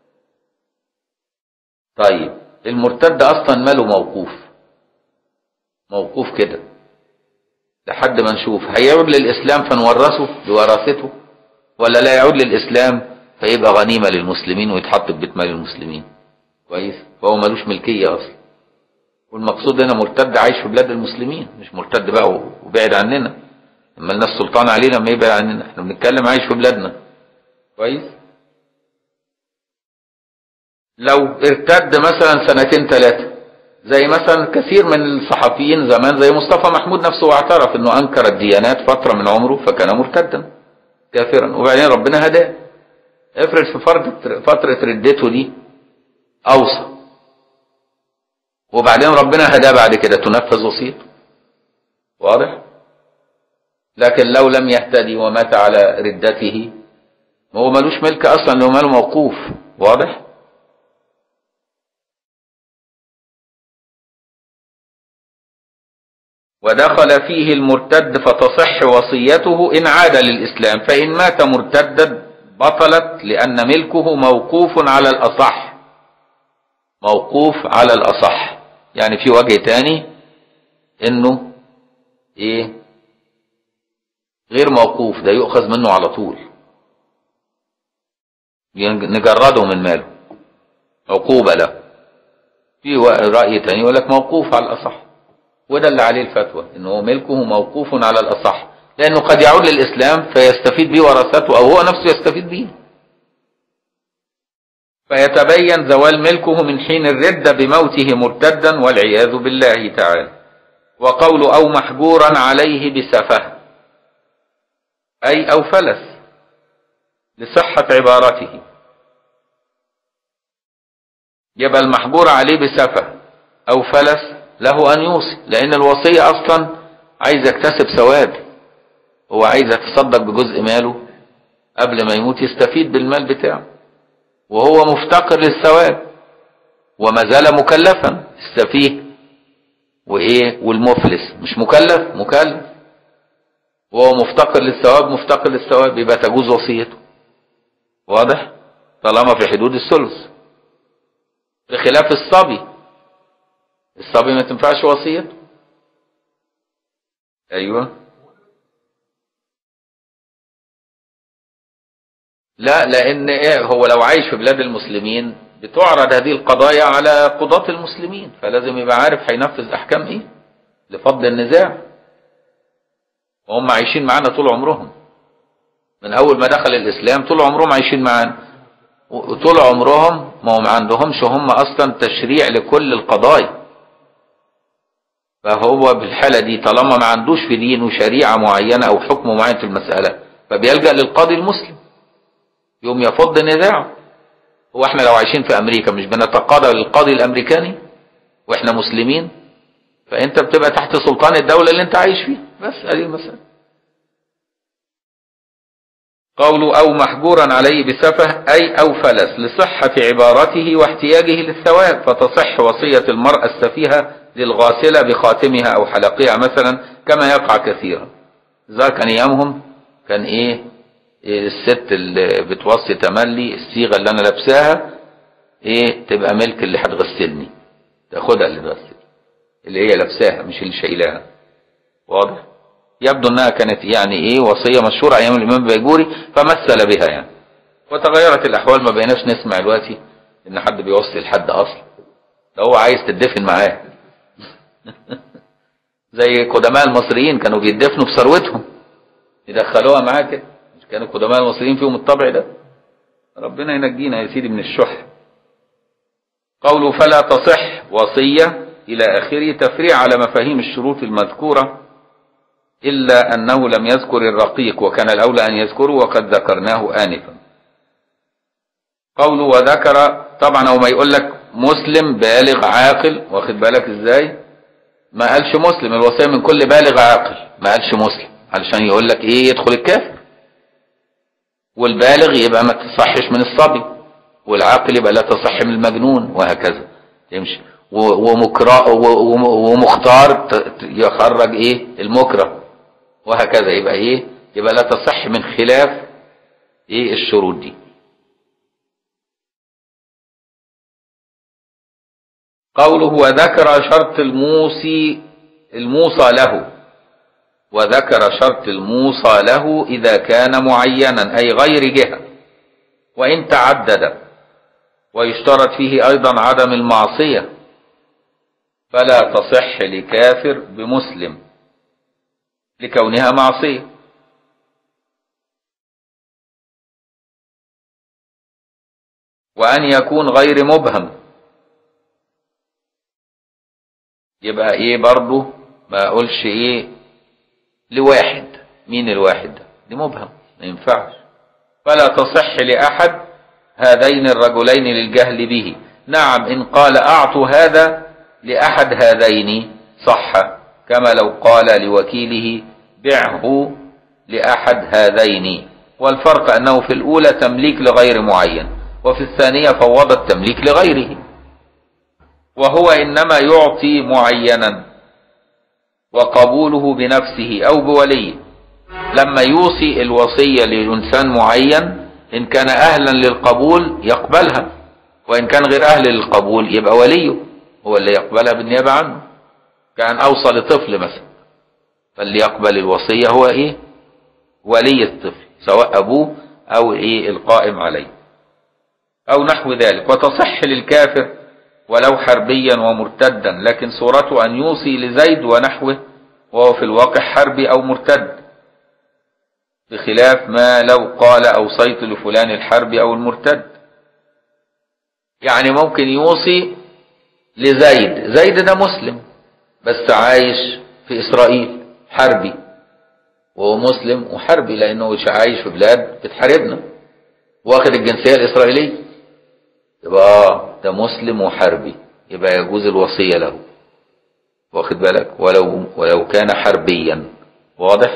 Speaker 1: طيب المرتد أصلا ماله موقوف موقوف كده لحد ما نشوف هيعود للإسلام فنورثه بوراثته ولا لا يعود للإسلام فيبقى غنيمة للمسلمين ويتحط في بيت مال المسلمين كويس فهو ملوش ملكية أصلا والمقصود هنا مرتد عايش في بلاد المسلمين مش مرتد بقى وبعد عننا اما الناس سلطان علينا لما يبعد عننا احنا بنتكلم عايش في بلادنا كويس لو ارتد مثلا سنتين ثلاثة زي مثلا كثير من الصحفيين زمان زي مصطفى محمود نفسه واعترف انه انكر الديانات فترة من عمره فكان مرتدا كافرا وبعدين ربنا هداه افرض في فترة فترة ردته دي اوصى وبعدين ربنا هداه بعد كده تنفذ وصيته واضح لكن لو لم يهتدي ومات على ردته هو ملوش ملك اصلا لو ماله موقوف واضح ودخل فيه المرتد فتصح وصيته إن عاد للإسلام فإن مات مرتدا بطلت لأن ملكه موقوف على الأصح موقوف على الأصح يعني في وجه تاني إنه إيه غير موقوف ده يؤخذ منه على طول نجرده من ماله عقوبة له في رأي تاني يقول لك موقوف على الأصح وده اللي عليه الفتوى ان هو ملكه موقوف على الاصح لانه قد يعود للاسلام فيستفيد به ورثته او هو نفسه يستفيد به فيتبين زوال ملكه من حين الردة بموته مرتدا والعياذ بالله تعالى وقول او محجورا عليه بسفه اي او فلس لصحة عبارته يبقى المحجور عليه بسفه او فلس له أن يوصي لأن الوصية أصلا عايز يكتسب ثواب هو عايز يتصدق بجزء ماله قبل ما يموت يستفيد بالمال بتاعه وهو مفتقر للثواب وما زال مكلفا السفيه وايه والمفلس مش مكلف مكلف وهو مفتقر للثواب مفتقر للثواب يبقى تجوز وصيته واضح طالما في حدود الثلث بخلاف الصبي الصبي ما تنفعش وصيته ايوه لا لان ايه هو لو عايش في بلاد المسلمين بتعرض هذه القضايا على قضاة المسلمين فلازم يبقى عارف هينفذ احكام ايه لفضل النزاع وهم عايشين معانا طول عمرهم من اول ما دخل الاسلام طول عمرهم عايشين معانا وطول عمرهم ما هم عندهمش هم اصلا تشريع لكل القضايا فهو بالحالة دي طالما ما عندوش في دينه شريعة معينة أو حكم معين في المسألة فبيلجأ للقاضي المسلم يوم يفض نزاعه هو احنا لو عايشين في أمريكا مش بنتقاضى للقاضي الأمريكاني وإحنا مسلمين فأنت بتبقى تحت سلطان الدولة اللي أنت عايش فيها بس هذه المسألة قوله أو محجورا عليه بسفه أي أو فلس لصحة عبارته واحتياجه للثواب فتصح وصية المرأة السفيهة للغاسلة بخاتمها أو حلقها مثلا كما يقع كثيرا إذا كان أيامهم كان إيه, إيه الست اللي بتوصي تملي الصيغة اللي أنا لابساها إيه تبقى ملك اللي هتغسلني تاخدها اللي تغسل اللي هي لابساها مش اللي شايلاها واضح يبدو انها كانت يعني ايه وصيه مشهوره ايام الامام بيجوري فمثل بها يعني وتغيرت الاحوال ما بقيناش نسمع دلوقتي ان حد بيوصي لحد اصلا ده هو عايز تدفن معاه زي قدماء المصريين كانوا بيدفنوا بثروتهم يدخلوها معاه كده مش كانوا قدماء المصريين فيهم الطبع ده ربنا ينجينا يا سيدي من الشح قوله فلا تصح وصية إلى آخره تفريع على مفاهيم الشروط المذكورة إلا أنه لم يذكر الرقيق وكان الأولى أن يذكره وقد ذكرناه آنفا قوله وذكر طبعا هو ما يقول لك مسلم بالغ عاقل واخد بالك ازاي ما قالش مسلم الوصية من كل بالغ عاقل ما قالش مسلم علشان يقول لك ايه يدخل الكافر والبالغ يبقى ما تصحش من الصبي والعاقل يبقى لا تصح من المجنون وهكذا يمشي ومكره ومختار يخرج ايه المكره وهكذا يبقى ايه يبقى لا تصح من خلاف ايه الشروط دي قوله وذكر شرط الموصي الموصى له وذكر شرط الموصى له إذا كان معينا أي غير جهة وإن تعدد ويشترط فيه أيضا عدم المعصية فلا تصح لكافر بمسلم لكونها معصية وأن يكون غير مبهم يبقى ايه برضه ما اقولش ايه لواحد مين الواحد ده دي مبهم ما ينفعش فلا تصح لأحد هذين الرجلين للجهل به نعم إن قال أعطوا هذا لأحد هذين صح كما لو قال لوكيله بعه لأحد هذين والفرق أنه في الأولى تمليك لغير معين وفي الثانية فوض التمليك لغيره وهو إنما يعطي معينا وقبوله بنفسه أو بوليه لما يوصي الوصية لإنسان معين إن كان أهلا للقبول يقبلها وإن كان غير أهل للقبول يبقى وليه هو اللي يقبلها بالنيابة عنه كان أوصى لطفل مثلا فاللي يقبل الوصية هو إيه ولي الطفل سواء أبوه أو إيه القائم عليه أو نحو ذلك وتصح للكافر ولو حربيا ومرتدا لكن صورته أن يوصي لزيد ونحوه وهو في الواقع حربي أو مرتد بخلاف ما لو قال أوصيت لفلان الحربي أو المرتد يعني ممكن يوصي لزيد زيد ده مسلم بس عايش في إسرائيل حربي وهو مسلم وحربي لأنه عايش في بلاد بتحاربنا واخد الجنسية الإسرائيلية يبقى ده مسلم وحربي يبقى يجوز الوصية له واخد بالك ولو ولو كان حربيا واضح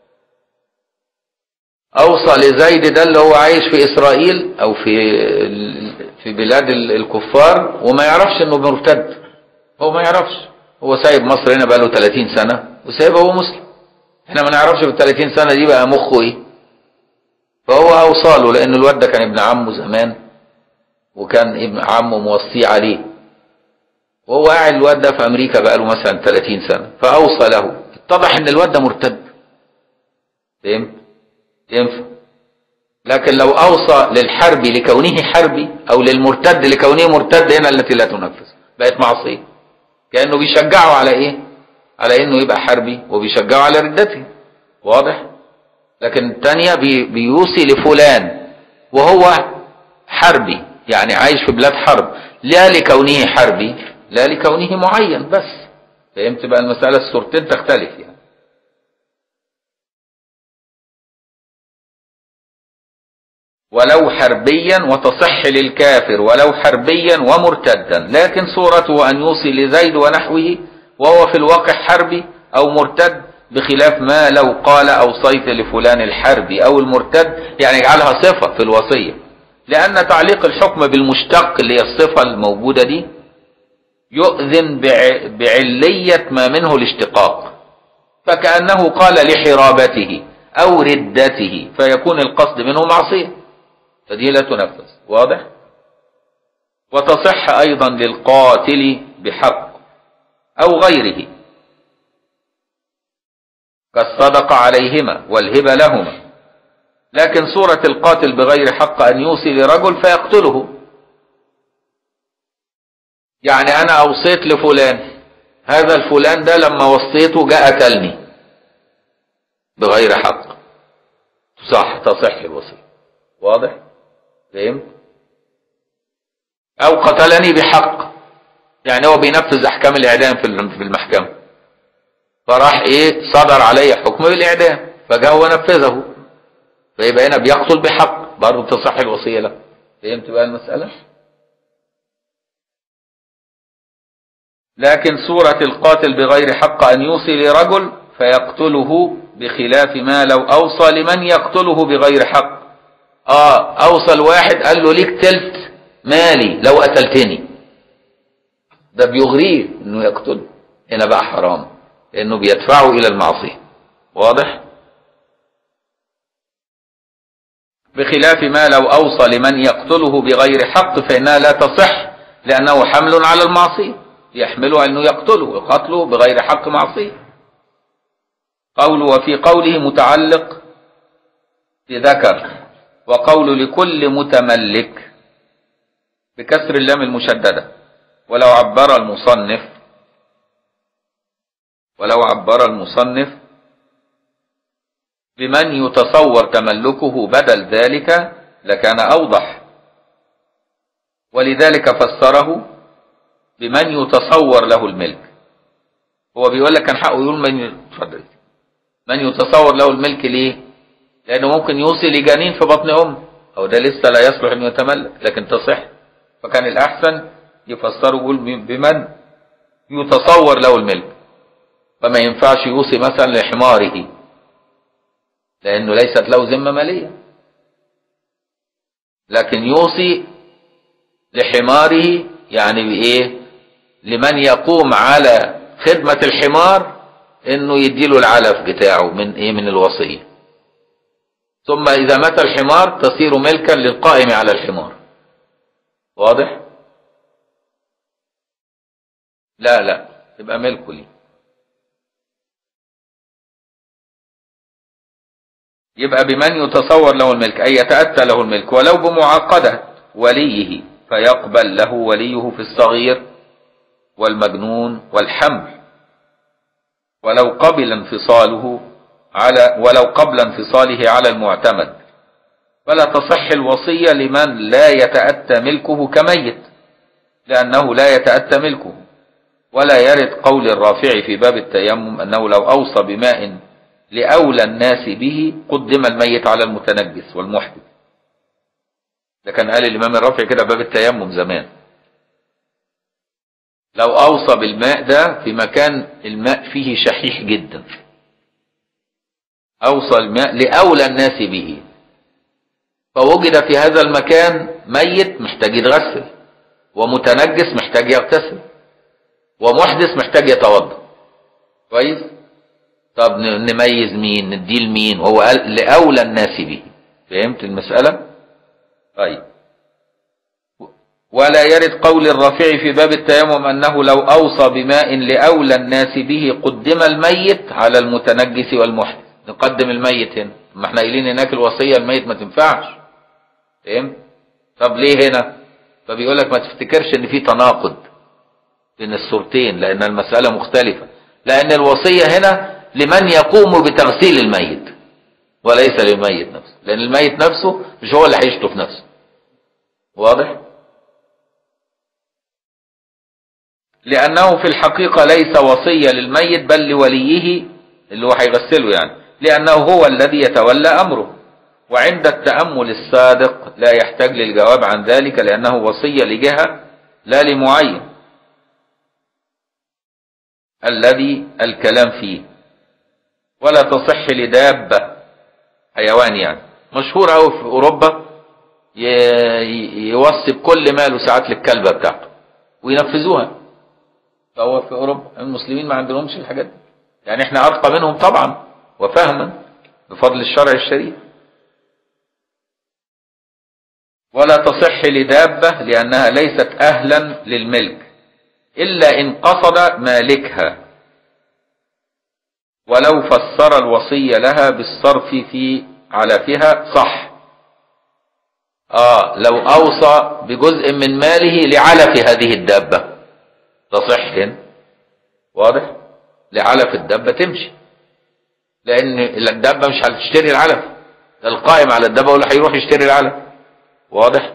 Speaker 1: أوصى لزيد ده اللي هو عايش في إسرائيل أو في في بلاد الكفار وما يعرفش إنه مرتد هو ما يعرفش هو سايب مصر هنا بقاله 30 سنة وسايبه هو مسلم احنا ما نعرفش في ال 30 سنة دي بقى مخه ايه فهو أوصى له لأن الواد ده كان ابن عمه زمان وكان ابن عمه موصيه عليه وهو قاعد الواد ده في امريكا بقى له مثلا 30 سنه فاوصى له اتضح ان الواد ده مرتد فهمت ينفع لكن لو اوصى للحربي لكونه حربي او للمرتد لكونه مرتد هنا التي لا تنفذ بقت معصيه كانه بيشجعه على ايه على انه يبقى حربي وبيشجعه على ردته واضح لكن الثانيه بي بيوصي لفلان وهو حربي يعني عايش في بلاد حرب لا لكونه حربي لا لكونه معين بس فهمت بقى المسألة الصورتين تختلف يعني ولو حربيا وتصح للكافر ولو حربيا ومرتدا لكن صورته أن يوصي لزيد ونحوه وهو في الواقع حربي أو مرتد بخلاف ما لو قال أوصيت لفلان الحربي أو المرتد يعني يجعلها صفة في الوصية لأن تعليق الحكم بالمشتق اللي هي الصفة الموجودة دي يؤذن بعلية ما منه الاشتقاق فكأنه قال لحرابته أو ردته فيكون القصد منه معصية فدي لا تنفذ واضح وتصح أيضا للقاتل بحق أو غيره كالصدق عليهما والهبة لهما لكن صورة القاتل بغير حق أن يوصي لرجل فيقتله يعني أنا أوصيت لفلان هذا الفلان ده لما وصيته جاء قتلني بغير حق صح تصح الوصية واضح فهمت أو قتلني بحق يعني هو بينفذ أحكام الإعدام في المحكمة فراح إيه صدر علي حكم بالإعدام فجاء ونفذه فيبقى هنا بيقتل بحق برضه تصح الوصية له فهمت بقى المسألة لكن صورة القاتل بغير حق أن يوصي لرجل فيقتله بخلاف ما لو أوصى لمن يقتله بغير حق آه أوصى الواحد قال له ليك تلت مالي لو قتلتني ده بيغريه انه يقتله هنا بقى حرام لانه بيدفعه الى المعصيه واضح بخلاف ما لو اوصى لمن يقتله بغير حق فانها لا تصح لانه حمل على المعصيه يحمله انه يقتله وقتله بغير حق معصيه قول وفي قوله متعلق بذكر وقول لكل متملك بكسر اللام المشدده ولو عبر المصنف ولو عبر المصنف بمن يتصور تملكه بدل ذلك لكان أوضح ولذلك فسره بمن يتصور له الملك هو بيقول لك كان حقه يقول من اتفضل من يتصور له الملك ليه لانه ممكن يوصي لجنين في بطن امه او ده لسه لا يصلح انه يتملك لكن تصح فكان الاحسن يفسره يقول بمن يتصور له الملك فما ينفعش يوصي مثلا لحماره لانه ليست له ذمه ماليه لكن يوصي لحماره يعني بايه لمن يقوم على خدمه الحمار انه يديله العلف بتاعه من ايه من الوصيه ثم اذا مات الحمار تصير ملكا للقائم على الحمار واضح لا لا تبقى ملكه لي يبقى بمن يتصور له الملك أي يتأتى له الملك ولو بمعاقدة وليه فيقبل له وليه في الصغير والمجنون والحمل ولو قبل انفصاله على ولو قبل انفصاله على المعتمد فلا تصح الوصية لمن لا يتأتى ملكه كميت لأنه لا يتأتى ملكه ولا يرد قول الرافع في باب التيمم أنه لو أوصى بماء لأولى الناس به قدم الميت على المتنجس والمحدث ده كان قال الإمام الرافع كده باب التيمم زمان لو أوصى بالماء ده في مكان الماء فيه شحيح جدا أوصى الماء لأولى الناس به فوجد في هذا المكان ميت محتاج يتغسل ومتنجس محتاج يغتسل ومحدث محتاج يتوضا كويس طب نميز مين نديه لمين هو قال لاولى الناس به فهمت المساله طيب ولا يرد قول الرافع في باب التيمم انه لو اوصى بماء لاولى الناس به قدم الميت على المتنجس والمحدث نقدم الميت هنا ما احنا قايلين هناك الوصيه الميت ما تنفعش فهمت طب ليه هنا فبيقول لك ما تفتكرش ان في تناقض بين الصورتين لأن المسألة مختلفة لأن الوصية هنا لمن يقوم بتغسيل الميت وليس للميت نفسه لأن الميت نفسه مش هو اللي هيشطف نفسه واضح؟ لأنه في الحقيقة ليس وصية للميت بل لوليه اللي هو هيغسله يعني لأنه هو الذي يتولى أمره وعند التأمل الصادق لا يحتاج للجواب عن ذلك لأنه وصية لجهة لا لمعين الذي الكلام فيه ولا تصح لدابة حيوان يعني مشهور أوي في أوروبا يوصي بكل ماله ساعات للكلبة بتاعته وينفذوها فهو في أوروبا المسلمين ما عندهمش الحاجات دي يعني احنا أرقى منهم طبعا وفهما بفضل الشرع الشريف ولا تصح لدابة لأنها ليست أهلا للملك إلا إن قصد مالكها ولو فسر الوصية لها بالصرف في علفها صح آه لو أوصى بجزء من ماله لعلف هذه الدابة تصح واضح لعلف الدابة تمشي لأن الدابة مش هتشتري العلف ده القائم على الدابة ولا هيروح يشتري العلف واضح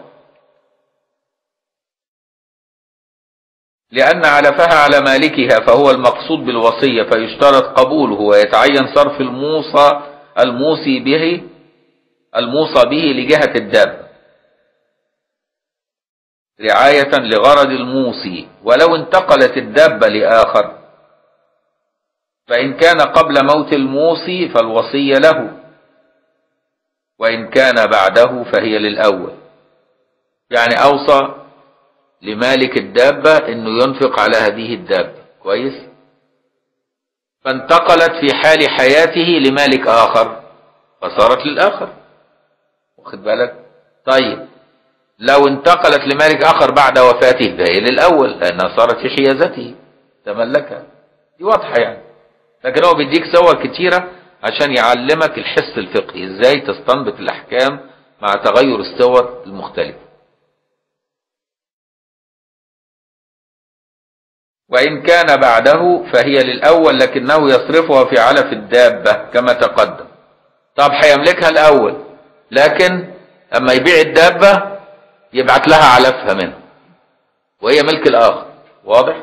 Speaker 1: لأن علفها على مالكها فهو المقصود بالوصية فيشترط قبوله ويتعين صرف الموصى الموصي به الموصى به لجهة الدابة رعاية لغرض الموصي ولو انتقلت الدابة لآخر فإن كان قبل موت الموصي فالوصية له وإن كان بعده فهي للأول يعني أوصى لمالك الدابة أنه ينفق على هذه الدابة كويس فانتقلت في حال حياته لمالك آخر فصارت للآخر واخد بالك طيب لو انتقلت لمالك آخر بعد وفاته فهي للأول لأنها صارت في حيازته تملكها دي واضحة يعني لكن هو بيديك صور كتيرة عشان يعلمك الحس الفقهي ازاي تستنبط الأحكام مع تغير الصور المختلفة وإن كان بعده فهي للأول لكنه يصرفها في علف الدابة كما تقدم طب هيملكها الأول لكن أما يبيع الدابة يبعت لها علفها منه وهي ملك الآخر واضح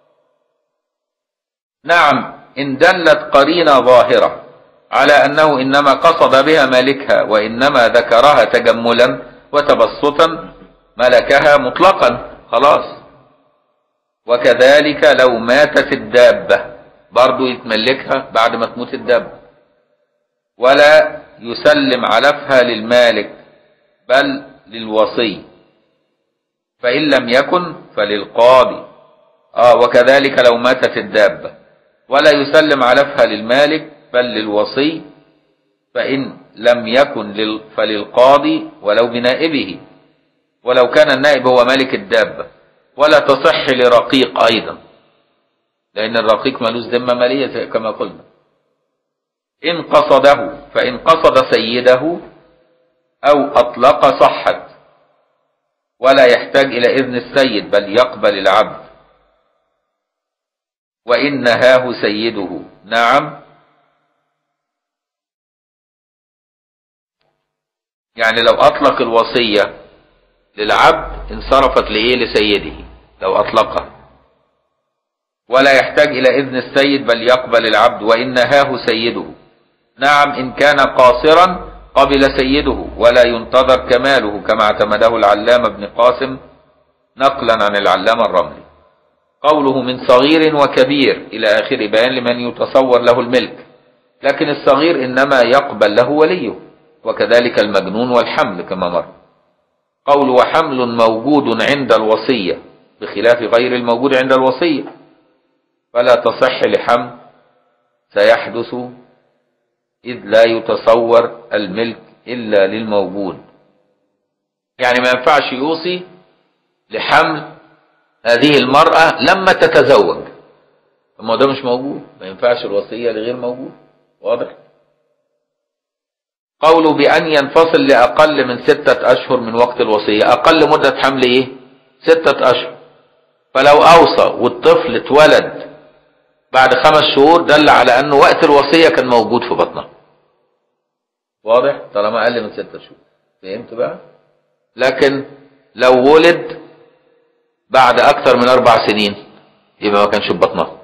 Speaker 1: نعم إن دلت قرينة ظاهرة على أنه إنما قصد بها مالكها وإنما ذكرها تجملا وتبسطا ملكها مطلقا خلاص وكذلك لو ماتت الدابة برضو يتملكها بعد ما تموت الدابة ولا يسلم علفها للمالك بل للوصي فإن لم يكن فللقاضي آه وكذلك لو ماتت الدابة ولا يسلم علفها للمالك بل للوصي فإن لم يكن لل... فللقاضي ولو بنائبه ولو كان النائب هو مالك الدابة ولا تصح لرقيق أيضا لأن الرقيق ملوش ذمة مالية كما قلنا إن قصده فإن قصد سيده أو أطلق صحت ولا يحتاج إلى إذن السيد بل يقبل العبد وإن نهاه سيده نعم يعني لو أطلق الوصية للعبد انصرفت لإيه لسيده لو أطلقها ولا يحتاج إلى إذن السيد بل يقبل العبد وإن نهاه سيده نعم إن كان قاصرا قبل سيده ولا ينتظر كماله كما اعتمده العلامة ابن قاسم نقلا عن العلامة الرملي قوله من صغير وكبير إلى آخر بيان لمن يتصور له الملك لكن الصغير إنما يقبل له وليه وكذلك المجنون والحمل كما مر قول وحمل موجود عند الوصية بخلاف غير الموجود عند الوصية فلا تصح لحمل سيحدث إذ لا يتصور الملك إلا للموجود يعني ما ينفعش يوصي لحمل هذه المرأة لما تتزوج ما ده مش موجود ما ينفعش الوصية لغير موجود واضح قوله بأن ينفصل لأقل من ستة أشهر من وقت الوصية أقل مدة حمل إيه ستة أشهر فلو أوصى والطفل اتولد بعد خمس شهور دل على أنه وقت الوصية كان موجود في بطنها واضح طالما أقل من ستة شهور فهمت بقى لكن لو ولد بعد أكثر من أربع سنين يبقى ما كانش في بطنها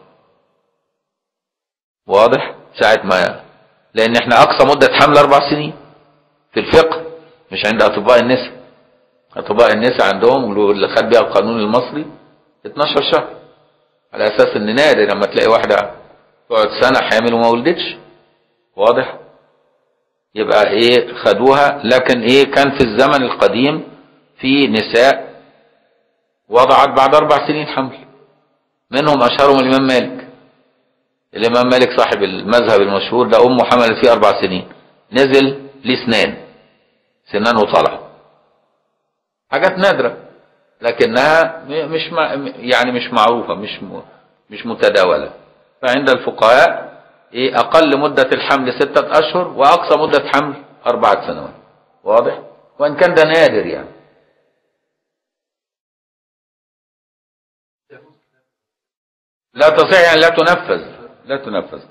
Speaker 1: واضح ساعة ما لأن احنا أقصى مدة حمل أربع سنين في الفقه مش عند أطباء النساء أطباء النساء عندهم اللي خد بيها القانون المصري 12 شهر على أساس إن نادر لما تلاقي واحدة تقعد سنة حامل وما ولدتش واضح يبقى إيه خدوها لكن إيه كان في الزمن القديم في نساء وضعت بعد أربع سنين حمل منهم أشهرهم الإمام مالك الإمام مالك صاحب المذهب المشهور ده أمه حملت فيه أربع سنين نزل ليه سنان سنانه طلع حاجات نادرة لكنها مش يعني مش معروفة مش مش متداولة فعند الفقهاء إيه أقل مدة الحمل ستة أشهر وأقصى مدة حمل أربعة سنوات واضح؟ وإن كان ده نادر يعني لا تستطيع يعني لا تنفذ لا تنفذ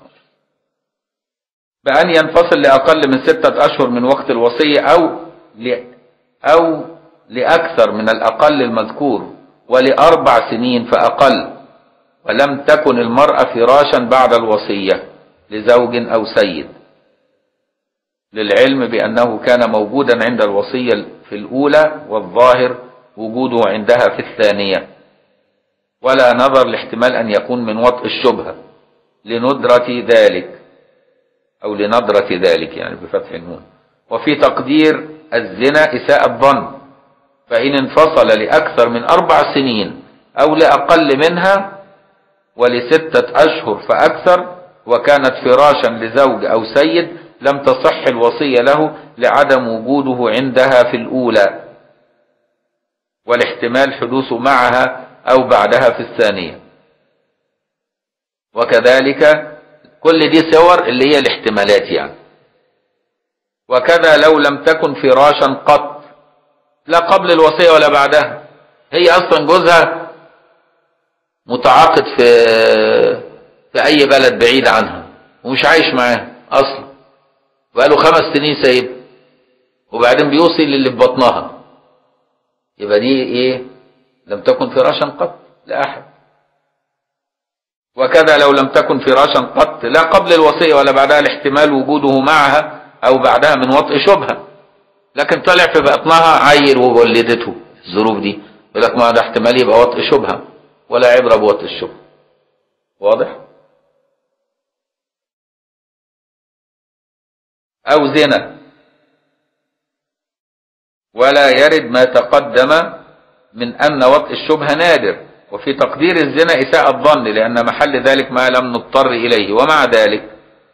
Speaker 1: بأن ينفصل لأقل من ستة أشهر من وقت الوصية أو ل... أو لأكثر من الأقل المذكور ولأربع سنين فأقل ولم تكن المرأة فراشا بعد الوصية لزوج أو سيد للعلم بأنه كان موجودا عند الوصية في الأولى والظاهر وجوده عندها في الثانية ولا نظر لاحتمال أن يكون من وطء الشبهة لندرة ذلك أو لنظرة ذلك يعني بفتح النون وفي تقدير الزنا إساءة الظن فإن انفصل لأكثر من أربع سنين أو لأقل منها ولستة أشهر فأكثر وكانت فراشا لزوج أو سيد لم تصح الوصية له لعدم وجوده عندها في الأولى والاحتمال حدوث معها أو بعدها في الثانية وكذلك كل دي صور اللي هي الاحتمالات يعني وكذا لو لم تكن فراشا قط لا قبل الوصية ولا بعدها هي أصلا جوزها متعاقد في في أي بلد بعيد عنها ومش عايش معاها أصلا بقاله خمس سنين سايب وبعدين بيوصي للي في بطنها يبقى دي إيه لم تكن فراشا قط لأحد وكذا لو لم تكن فراشا قط لا قبل الوصية ولا بعدها الاحتمال وجوده معها أو بعدها من وطء شبهة لكن طلع في بطنها عيل وولدته الظروف دي يقول لك ما ده احتمال يبقى وطء شبهة ولا عبرة بوطء الشبهة واضح؟ أو زنا ولا يرد ما تقدم من أن وطء الشبهة نادر وفي تقدير الزنا إساءة الظن لأن محل ذلك ما لم نضطر إليه ومع ذلك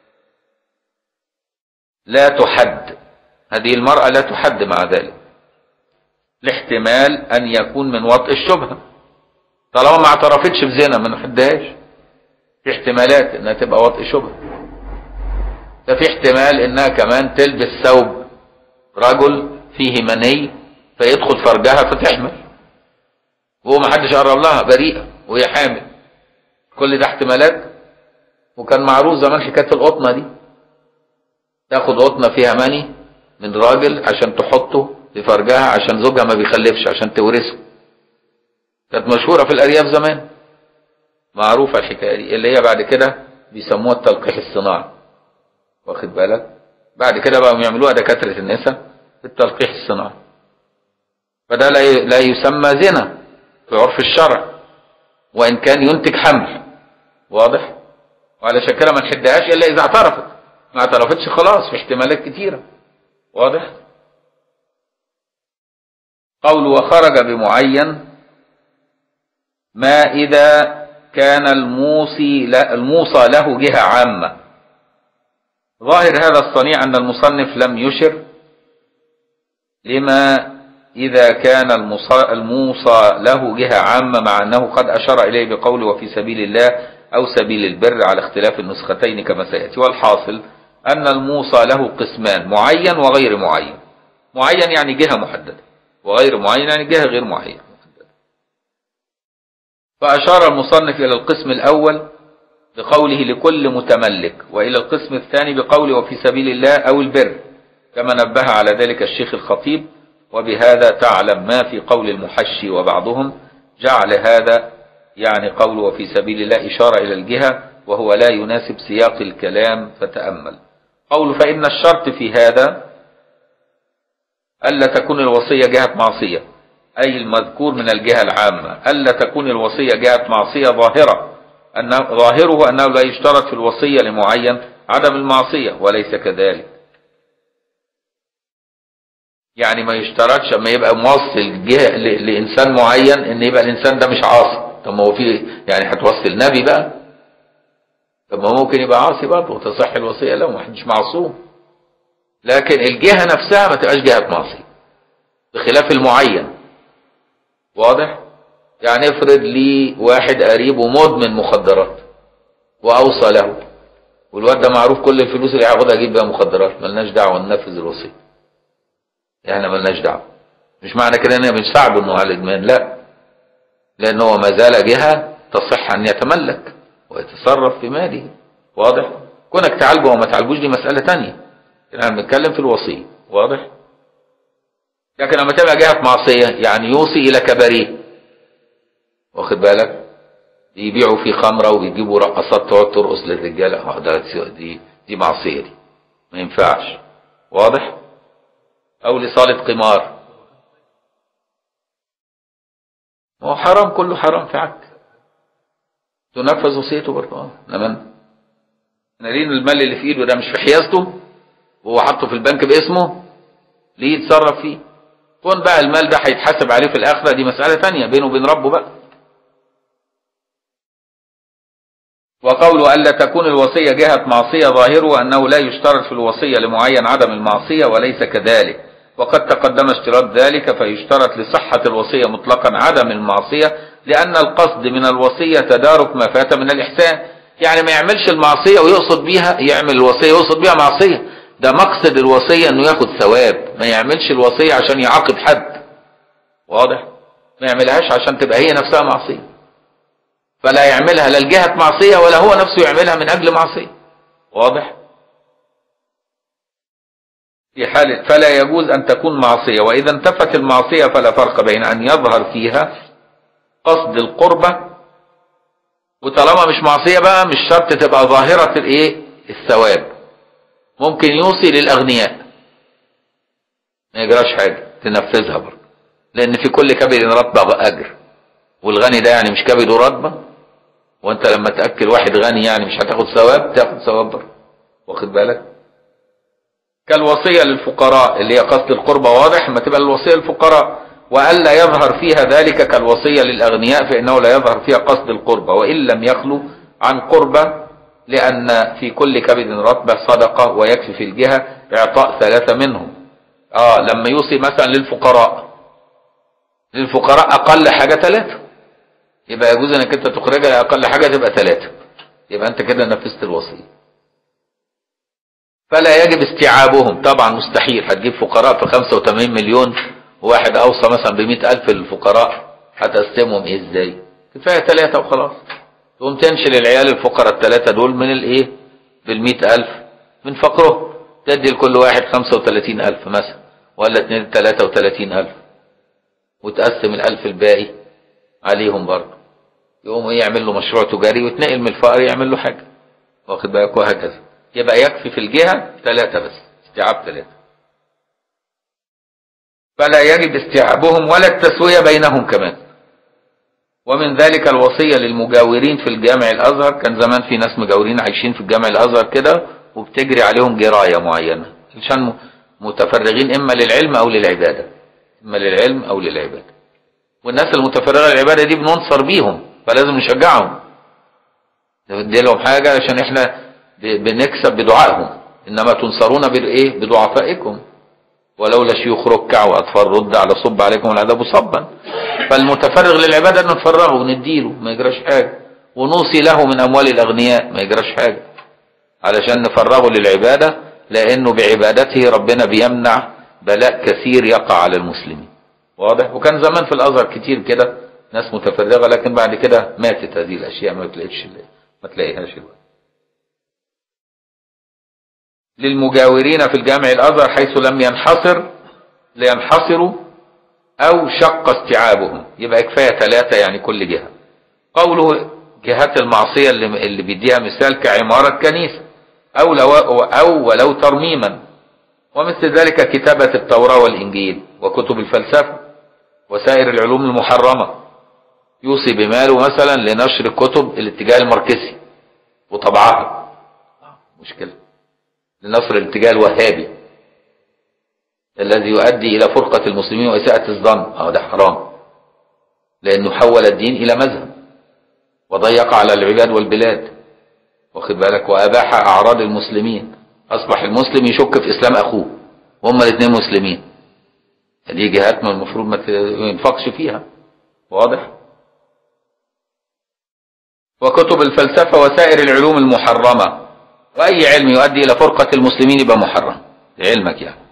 Speaker 1: لا تحد هذه المرأة لا تحد مع ذلك الاحتمال أن يكون من وطء الشبهة طالما ما اعترفتش بزنا ما نحدهاش في احتمالات انها تبقى وطء شبهة ده في احتمال انها كمان تلبس ثوب رجل فيه مني فيدخل فرجها فتحمل وهو ما حدش قرب لها بريئة وهي حامل كل ده احتمالات وكان معروف زمان حكاية القطنة دي تاخد قطنة فيها مني من راجل عشان تحطه في فرجها عشان زوجها ما بيخلفش عشان تورثه كانت مشهورة في الأرياف زمان معروفة الحكاية دي اللي هي بعد كده بيسموها التلقيح الصناعي واخد بالك بعد كده بقوا يعملوها دكاترة النساء في التلقيح الصناعي فده لا يسمى زنا في عرف الشرع وإن كان ينتج حمل واضح وعلى كده ما نحدهاش إلا إذا اعترفت ما اعترفتش خلاص في احتمالات كتيرة واضح قول وخرج بمعين ما إذا كان الموصي الموصى له جهة عامة ظاهر هذا الصنيع أن المصنف لم يشر لما إذا كان الموصى له جهة عامة مع أنه قد أشار إليه بقوله وفي سبيل الله أو سبيل البر على اختلاف النسختين كما سيأتي والحاصل أن الموصى له قسمان معين وغير معين معين يعني جهة محددة وغير معين يعني جهة غير معينة فأشار المصنف إلى القسم الأول بقوله لكل متملك وإلى القسم الثاني بقوله وفي سبيل الله أو البر كما نبه على ذلك الشيخ الخطيب وبهذا تعلم ما في قول المحشي وبعضهم جعل هذا يعني قوله وفي سبيل الله إشارة إلى الجهة وهو لا يناسب سياق الكلام فتأمل قول فإن الشرط في هذا ألا تكون الوصية جهة معصية أي المذكور من الجهة العامة ألا تكون الوصية جهة معصية ظاهرة أن ظاهره أنه لا يشترط في الوصية لمعين عدم المعصية وليس كذلك يعني ما يشترطش اما يبقى موصل جهة لإنسان معين إن يبقى الإنسان ده مش عاصي طب ما هو في يعني هتوصل نبي بقى طب ما ممكن يبقى عاصي برضه وتصح الوصية له ما حدش معصوم لكن الجهة نفسها ما تبقاش جهة معصية بخلاف المعين واضح يعني افرض لي واحد قريبه مدمن مخدرات واوصى له والواد ده معروف كل الفلوس اللي هياخدها يجيب بيها مخدرات ملناش دعوه ننفذ الوصيه احنا ملناش دعوه مش معنى كده ان بنساعده انه على الادمان لا لان هو ما زال جهه تصح ان يتملك ويتصرف في ماله واضح كونك تعالجه وما تعالجوش دي مساله ثانيه احنا بنتكلم في الوصيه واضح لكن لما تبقى جهه معصيه يعني يوصي الى كباريه واخد بالك يبيعوا فيه خمره وبيجيبوا رقصات تقعد ترقص للرجاله ده دي دي معصيه دي ما ينفعش واضح او لصاله قمار هو حرام كله حرام في عك تنفذ وصيته برضه اه انما نارين المال اللي في ايده ده مش في حيازته وهو حاطه في البنك باسمه ليه يتصرف فيه كون بقى المال ده هيتحاسب عليه في الاخره دي مساله تانية بينه وبين ربه بقى وقول ألا تكون الوصية جهة معصية ظاهره أنه لا يشترط في الوصية لمعين عدم المعصية وليس كذلك وقد تقدم اشتراط ذلك فيشترط لصحة الوصية مطلقا عدم المعصية لأن القصد من الوصية تدارك ما فات من الإحسان يعني ما يعملش المعصية ويقصد بيها يعمل الوصية ويقصد بيها معصية ده مقصد الوصية انه ياخد ثواب ما يعملش الوصية عشان يعاقب حد واضح ما يعملهاش عشان تبقى هي نفسها معصية فلا يعملها لا الجهة معصية ولا هو نفسه يعملها من أجل معصية واضح في حالة فلا يجوز أن تكون معصية وإذا انتفت المعصية فلا فرق بين أن يظهر فيها قصد القربة وطالما مش معصية بقى مش شرط تبقى ظاهرة الإيه الثواب ممكن يوصي للأغنياء ما يجراش حاجة تنفذها برضه لأن في كل كبد رطبة أجر والغني ده يعني مش كبد ورطبة وانت لما تأكل واحد غني يعني مش هتاخد ثواب تاخد ثواب برضه واخد بالك كالوصية للفقراء اللي هي قصد القربة واضح ما تبقى الوصية للفقراء وألا يظهر فيها ذلك كالوصية للأغنياء فإنه لا يظهر فيها قصد القربة وإن لم يخلو عن قربة لأن في كل كبد رطبة صدقة ويكفي في الجهة إعطاء ثلاثة منهم آه لما يوصي مثلا للفقراء للفقراء أقل حاجة ثلاثة يبقى يجوز انك انت تخرجها اقل حاجه تبقى ثلاثه يبقى انت كده نفذت الوصيه فلا يجب استيعابهم طبعا مستحيل هتجيب فقراء في 85 مليون وواحد اوصى مثلا ب 100000 للفقراء هتقسمهم ايه ازاي كفايه ثلاثه وخلاص تقوم تنشل العيال الفقراء الثلاثه دول من الايه بال 100000 من فقرهم تدي لكل واحد 35000 مثلا ولا 2 33000 وتقسم الألف الباقي عليهم برضه يقوم يعمل له مشروع تجاري ويتنقل من الفقر يعمل له حاجة واخد بالك وهكذا يبقى يكفي في الجهة ثلاثة بس استيعاب ثلاثة فلا يجب استيعابهم ولا التسوية بينهم كمان ومن ذلك الوصية للمجاورين في الجامع الأزهر كان زمان في ناس مجاورين عايشين في الجامع الأزهر كده وبتجري عليهم جراية معينة عشان متفرغين إما للعلم أو للعبادة إما للعلم أو للعبادة والناس المتفرغه للعباده دي بننصر بيهم فلازم نشجعهم ندي لهم حاجه عشان احنا بنكسب بدعائهم انما تنصرون بالايه بضعفائكم ولولا شيوخ ركع واطفال رد على صب عليكم العذاب صبا فالمتفرغ للعباده نفرغه ونديله ما يجراش حاجه ونوصي له من اموال الاغنياء ما يجراش حاجه علشان نفرغه للعباده لانه بعبادته ربنا بيمنع بلاء كثير يقع على المسلمين واضح وكان زمان في الازهر كتير كده ناس متفرغه لكن بعد كده ماتت هذه الاشياء ما تلاقيش ما تلاقيهاش الوقت للمجاورين في الجامع الازهر حيث لم ينحصر لينحصروا او شق استيعابهم يبقى كفايه ثلاثه يعني كل جهه قوله جهات المعصيه اللي اللي بيديها مثال كعماره كنيسه او لو او ولو ترميما ومثل ذلك كتابه التوراه والانجيل وكتب الفلسفه وسائر العلوم المحرمة يوصي بماله مثلا لنشر كتب الاتجاه الماركسي وطبعها مشكلة لنشر الاتجاه الوهابي الذي يؤدي إلى فرقة المسلمين وإساءة الظن اه ده حرام لأنه حول الدين إلى مذهب وضيق على العباد والبلاد واخد بالك وأباح أعراض المسلمين أصبح المسلم يشك في إسلام أخوه وهم الاثنين مسلمين دي جهات ما المفروض ما ينفقش فيها واضح وكتب الفلسفة وسائر العلوم المحرمة وأي علم يؤدي إلى فرقة المسلمين يبقى محرم لعلمك يعني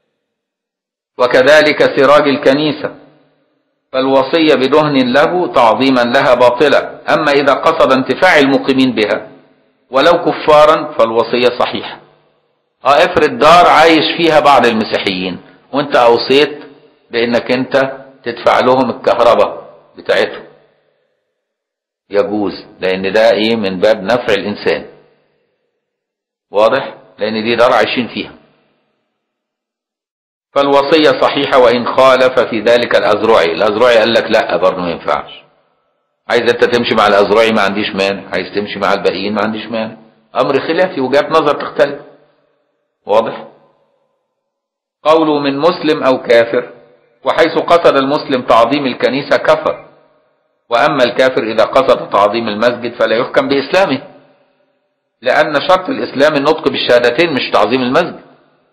Speaker 1: وكذلك سراج الكنيسة فالوصية بدهن له تعظيما لها باطلة أما إذا قصد انتفاع المقيمين بها ولو كفارا فالوصية صحيحة اه افرض دار عايش فيها بعض المسيحيين وانت اوصيت بانك انت تدفع لهم الكهرباء بتاعتهم يجوز لان ده ايه من باب نفع الانسان واضح لان دي دار عايشين فيها فالوصية صحيحة وإن خالف في ذلك الأزرعي الأزرعي قال لك لا برضه ما ينفعش عايز انت تمشي مع الأزرعي ما عنديش مانع عايز تمشي مع الباقيين ما عنديش مانع أمر خلافي وجهات نظر تختلف واضح قوله من مسلم أو كافر وحيث قصد المسلم تعظيم الكنيسة كفر وأما الكافر إذا قصد تعظيم المسجد فلا يحكم بإسلامه لأن شرط الإسلام النطق بالشهادتين مش تعظيم المسجد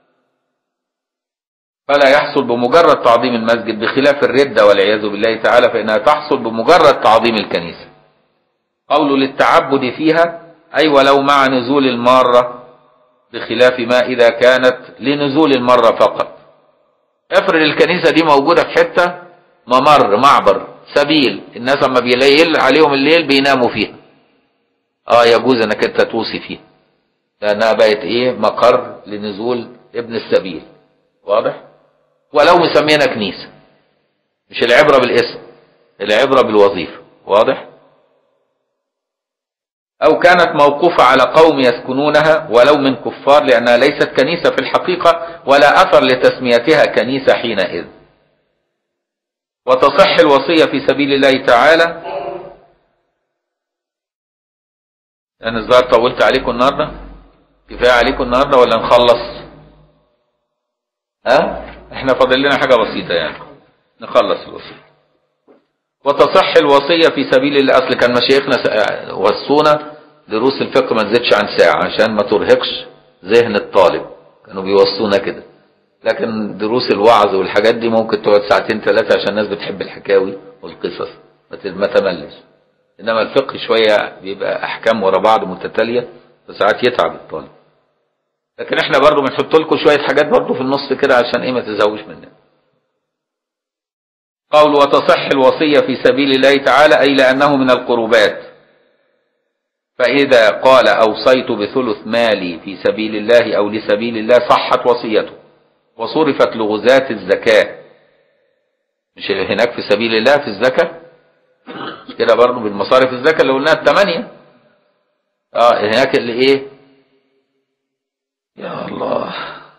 Speaker 1: فلا يحصل بمجرد تعظيم المسجد بخلاف الردة والعياذ بالله تعالى فإنها تحصل بمجرد تعظيم الكنيسة قول للتعبد فيها أي ولو مع نزول المارة بخلاف ما إذا كانت لنزول المرة فقط افرض الكنيسة دي موجودة في حتة ممر معبر سبيل الناس اما بيليل عليهم الليل بيناموا فيها اه يجوز انك انت توصي فيها لانها بقت ايه مقر لنزول ابن السبيل واضح ولو مسمينا كنيسة مش العبرة بالاسم العبرة بالوظيفة واضح أو كانت موقوفة على قوم يسكنونها ولو من كفار لأنها ليست كنيسة في الحقيقة ولا أثر لتسميتها كنيسة حينئذ وتصح الوصية في سبيل الله تعالى أنا الظاهر طولت عليكم النهاردة كفاية عليكم النهاردة ولا نخلص ها احنا فاضل لنا حاجة بسيطة يعني نخلص الوصية وتصح الوصية في سبيل الله أصل كان مشايخنا وصونا دروس الفقه ما تزيدش عن ساعة عشان ما ترهقش ذهن الطالب كانوا بيوصونا كده لكن دروس الوعظ والحاجات دي ممكن تقعد ساعتين ثلاثة عشان الناس بتحب الحكاوي والقصص ما تملش إنما الفقه شوية بيبقى أحكام ورا بعض متتالية فساعات يتعب الطالب لكن احنا برضو بنحط لكم شوية حاجات برضو في النص كده عشان ايه ما تزهوش مننا قول وتصح الوصية في سبيل الله تعالى أي لأنه من القربات فإذا قال أوصيت بثلث مالي في سبيل الله أو لسبيل الله صحت وصيته وصرفت لغزاة الزكاة مش هناك في سبيل الله في الزكاة كده برضه بالمصارف الزكاة اللي قلناها الثمانية اه هناك اللي ايه يا الله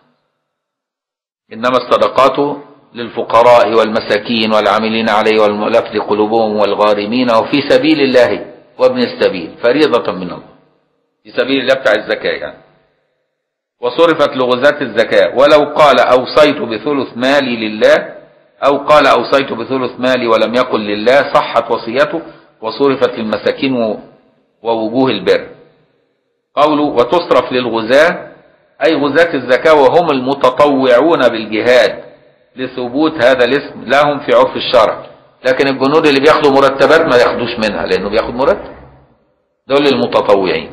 Speaker 1: إنما الصدقات للفقراء والمساكين والعاملين عليه والمؤلفة قلوبهم والغارمين وفي سبيل الله وابن السبيل فريضة من الله في سبيل الله بتاع الزكاة يعني وصرفت لغزاة الزكاة ولو قال أوصيت بثلث مالي لله أو قال أوصيت بثلث مالي ولم يقل لله صحت وصيته وصرفت للمساكين ووجوه البر قوله وتصرف للغزاة أي غزاة الزكاة وهم المتطوعون بالجهاد لثبوت هذا الاسم لهم في عرف الشرع لكن الجنود اللي بياخدوا مرتبات ما ياخدوش منها لأنه بياخد مرتب دول المتطوعين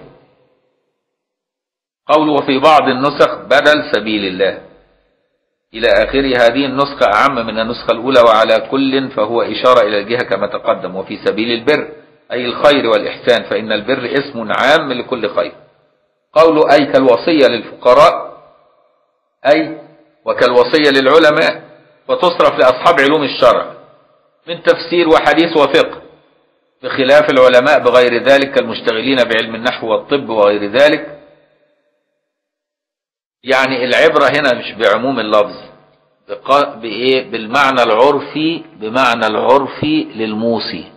Speaker 1: قول وفي بعض النسخ بدل سبيل الله إلى آخر هذه النسخة أعم من النسخة الأولى وعلى كل فهو إشارة إلى الجهة كما تقدم وفي سبيل البر أي الخير والإحسان فإن البر اسم عام لكل خير قول أي كالوصية للفقراء أي وكالوصية للعلماء وتصرف لأصحاب علوم الشرع من تفسير وحديث وفقه بخلاف العلماء بغير ذلك كالمشتغلين بعلم النحو والطب وغير ذلك يعني العبرة هنا مش بعموم اللفظ بإيه بالمعنى العرفي بمعنى العرفي للموصي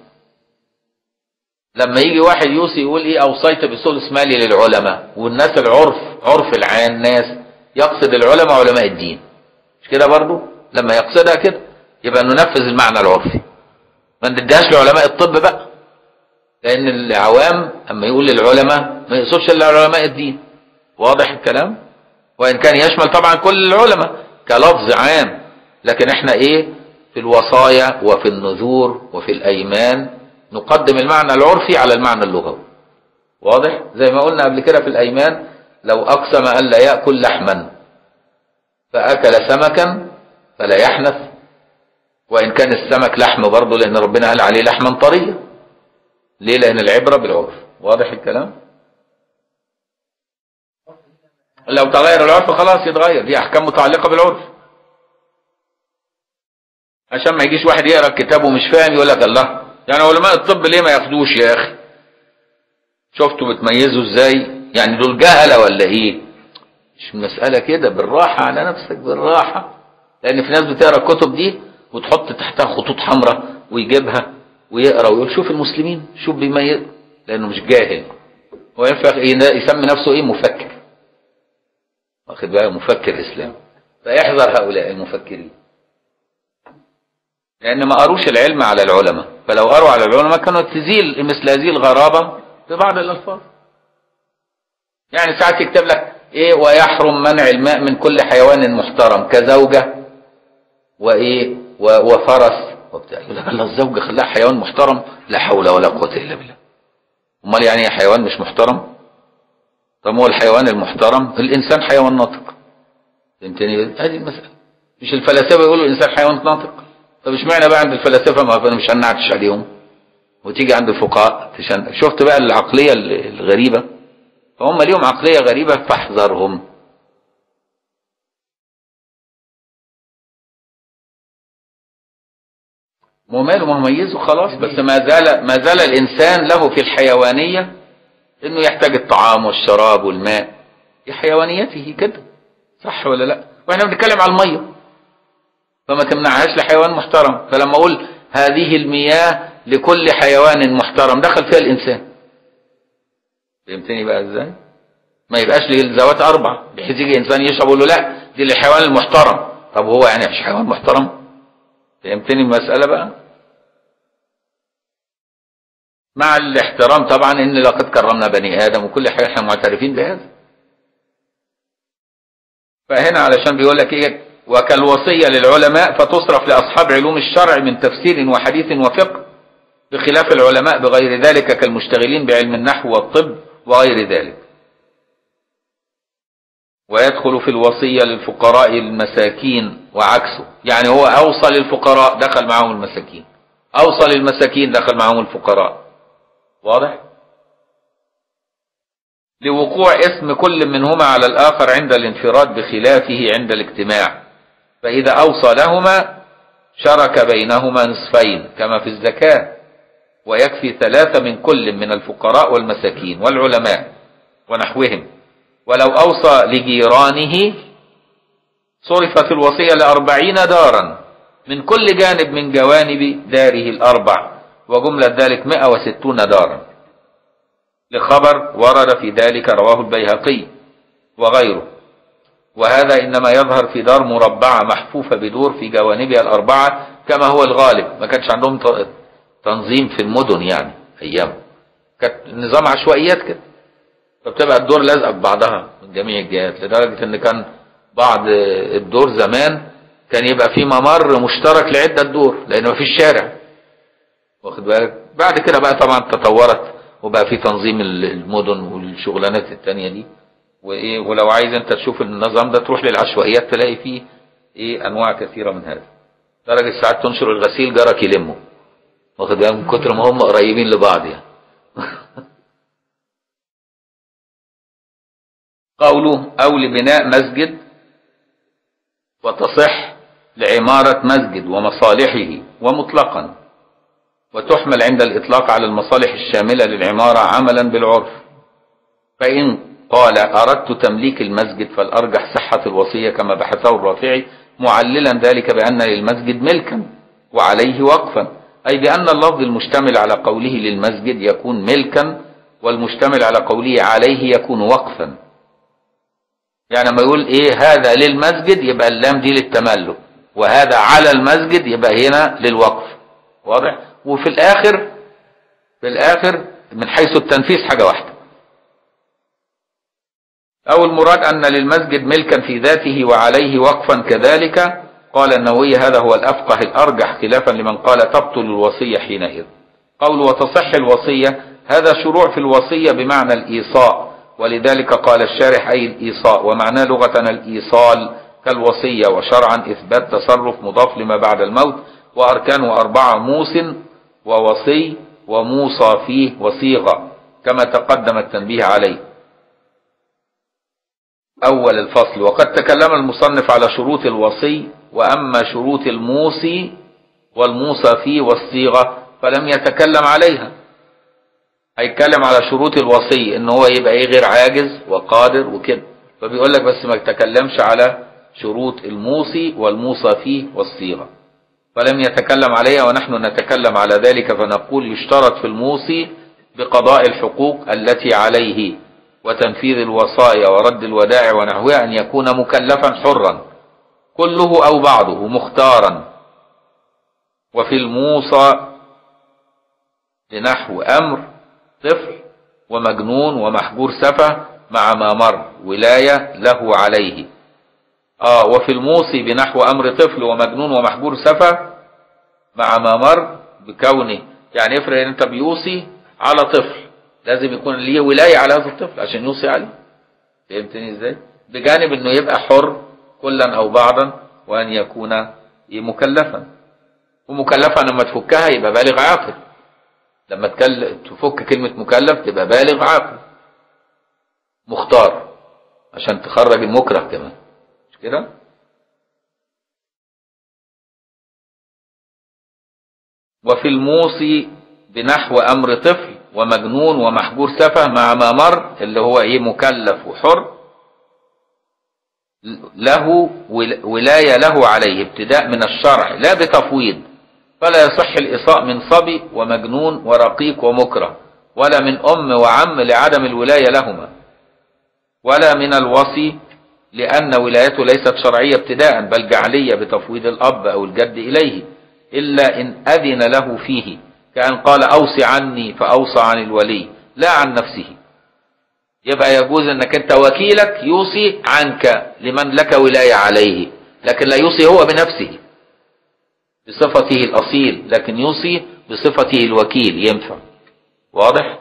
Speaker 1: لما يجي واحد يوصي يقول ايه اوصيت بثلث مالي للعلماء والناس العرف عرف العام الناس يقصد العلماء علماء الدين مش كده برضو لما يقصدها كده يبقى ننفذ المعنى العرفي ما نديهاش لعلماء الطب بقى لان العوام اما يقول للعلماء ما يقصدش الا علماء الدين واضح الكلام وان كان يشمل طبعا كل العلماء كلفظ عام لكن احنا ايه في الوصايا وفي النذور وفي الايمان نقدم المعنى العرفي على المعنى اللغوي واضح زي ما قلنا قبل كده في الايمان لو اقسم ان لا ياكل لحما فاكل سمكا فلا يحنث وان كان السمك لحم برضه لان ربنا قال عليه لحما طريا ليه لان العبره بالعرف واضح الكلام لو تغير العرف خلاص يتغير دي احكام متعلقه بالعرف عشان ما يجيش واحد يقرا الكتاب ومش فاهم يقول لك الله يعني علماء الطب ليه ما ياخدوش يا اخي شفتوا بتميزوا ازاي يعني دول جهله ولا ايه مش المساله كده بالراحه على نفسك بالراحه لان في ناس بتقرا الكتب دي وتحط تحتها خطوط حمراء ويجيبها ويقرا ويقول شوف المسلمين شوف بما لانه مش جاهل هو ينفع يسمي نفسه ايه مفكر واخد بقى مفكر اسلام فيحذر هؤلاء المفكرين لان ما قروش العلم على العلماء فلو قروا على العلماء كانوا تزيل مثل هذه الغرابه في بعض الالفاظ يعني ساعات يكتب لك ايه ويحرم منع الماء من كل حيوان محترم كزوجه وايه وفرس وبتاع يقول لك الله الزوجه خلاها حيوان محترم لا حول ولا قوه الا بالله امال يعني ايه حيوان مش محترم طب هو الحيوان المحترم الانسان حيوان ناطق فهمتني هذه المساله مش الفلاسفه يقولوا الانسان حيوان ناطق طب اشمعنى بقى عند الفلاسفه ما مش هنعتش عليهم وتيجي عند الفقهاء تشن... شفت بقى العقليه الغريبه فهم ليهم عقليه غريبه فاحذرهم مو ماله ما هو ميزه خلاص بس ما زال ما زال الانسان له في الحيوانيه انه يحتاج الطعام والشراب والماء في حيوانيته كده صح ولا لا واحنا بنتكلم على الميه فما تمنعهاش لحيوان محترم فلما اقول هذه المياه لكل حيوان محترم دخل فيها الانسان فهمتني بقى ازاي ما يبقاش للذوات اربع بحيث يجي انسان يشرب يقول له لا دي للحيوان المحترم طب هو يعني مش حيوان محترم فهمتني المسألة بقى مع الاحترام طبعا ان لقد كرمنا بني ادم وكل حاجة احنا معترفين بهذا فهنا علشان بيقول لك ايه وكالوصية للعلماء فتصرف لأصحاب علوم الشرع من تفسير وحديث وفقه بخلاف العلماء بغير ذلك كالمشتغلين بعلم النحو والطب وغير ذلك ويدخل في الوصية للفقراء المساكين وعكسه يعني هو أوصى للفقراء دخل معهم المساكين أوصى للمساكين دخل معهم الفقراء واضح لوقوع اسم كل منهما على الآخر عند الانفراد بخلافه عند الاجتماع فإذا أوصى لهما شرك بينهما نصفين كما في الزكاة ويكفي ثلاثة من كل من الفقراء والمساكين والعلماء ونحوهم ولو أوصى لجيرانه صرفت الوصية لأربعين دارا من كل جانب من جوانب داره الأربع وجملة ذلك مئة وستون دارا لخبر ورد في ذلك رواه البيهقي وغيره وهذا إنما يظهر في دار مربعة محفوفة بدور في جوانبها الأربعة كما هو الغالب ما كانش عندهم تنظيم في المدن يعني أيام كانت نظام عشوائيات كده فبتبقى الدور لازقه ببعضها من جميع الجهات لدرجه ان كان بعض الدور زمان كان يبقى في ممر مشترك لعده دور لان ما فيش شارع واخد بالك بعد كده بقى طبعا تطورت وبقى في تنظيم المدن والشغلانات التانية دي وايه ولو عايز انت تشوف النظام ده تروح للعشوائيات تلاقي فيه ايه انواع كثيره من هذا درجه ساعات تنشر الغسيل جارك يلمه واخد بالك من كتر ما هم قريبين لبعض يعني قوله أو لبناء مسجد وتصح لعمارة مسجد ومصالحه ومطلقا وتحمل عند الإطلاق على المصالح الشاملة للعمارة عملا بالعرف فإن قال أردت تمليك المسجد فالأرجح صحة الوصية كما بحثه الرافعي معللا ذلك بأن للمسجد ملكا وعليه وقفا أي بأن اللفظ المشتمل على قوله للمسجد يكون ملكا والمشتمل على قوله عليه يكون وقفا يعني لما يقول ايه هذا للمسجد يبقى اللام دي للتملك وهذا على المسجد يبقى هنا للوقف واضح وفي الاخر في الاخر من حيث التنفيذ حاجه واحده او المراد ان للمسجد ملكا في ذاته وعليه وقفا كذلك قال النووي هذا هو الافقه الارجح خلافا لمن قال تبطل الوصيه حينئذ قول وتصح الوصيه هذا شروع في الوصيه بمعنى الايصاء ولذلك قال الشارح أي الإيصاء ومعناه لغة الإيصال كالوصية وشرعا إثبات تصرف مضاف لما بعد الموت وأركانه أربعة موس ووصي وموصى فيه وصيغة كما تقدم التنبيه عليه أول الفصل وقد تكلم المصنف على شروط الوصي وأما شروط الموصي والموصى فيه والصيغة فلم يتكلم عليها هيتكلم على شروط الوصي ان هو يبقى ايه غير عاجز وقادر وكده فبيقول لك بس ما تكلمش على شروط الموصي والموصى فيه والصيغة فلم يتكلم عليها ونحن نتكلم على ذلك فنقول يشترط في الموصي بقضاء الحقوق التي عليه وتنفيذ الوصايا ورد الودائع ونحوها أن يكون مكلفا حرا كله أو بعضه مختارا وفي الموصى بنحو أمر طفل ومجنون ومحجور سفة مع ما مر ولاية له عليه آه وفي الموصي بنحو أمر طفل ومجنون ومحجور سفة مع ما مر بكونه يعني افرض انت بيوصي على طفل لازم يكون ليه ولاية على هذا الطفل عشان يوصي عليه فهمتني ازاي بجانب انه يبقى حر كلا او بعضا وان يكون مكلفا ومكلفا لما تفكها يبقى بالغ عاقل لما تكل... تفك كلمة مكلف تبقى بالغ عاقل مختار عشان تخرج المكره كمان مش كده وفي الموصي بنحو امر طفل ومجنون ومحجور سفه مع ما مر اللي هو ايه مكلف وحر له ولايه له عليه ابتداء من الشرع لا بتفويض فلا يصح الإصاء من صبي ومجنون ورقيق ومكره ولا من أم وعم لعدم الولاية لهما ولا من الوصي لأن ولايته ليست شرعية ابتداء بل جعلية بتفويض الأب أو الجد إليه إلا إن أذن له فيه كأن قال أوصي عني فأوصى عن الولي لا عن نفسه يبقى يجوز أنك أنت وكيلك يوصي عنك لمن لك ولاية عليه لكن لا يوصي هو بنفسه بصفته الأصيل لكن يوصي بصفته الوكيل ينفع واضح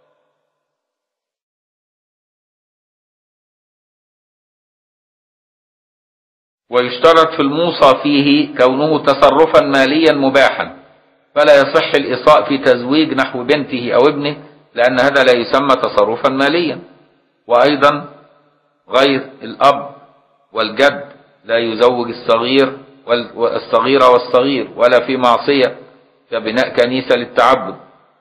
Speaker 1: ويشترط في الموصى فيه كونه تصرفا ماليا مباحا فلا يصح الإصاء في تزويج نحو بنته أو ابنه لأن هذا لا يسمى تصرفا ماليا وأيضا غير الأب والجد لا يزوج الصغير والصغير والصغير ولا في معصية كبناء كنيسة للتعبد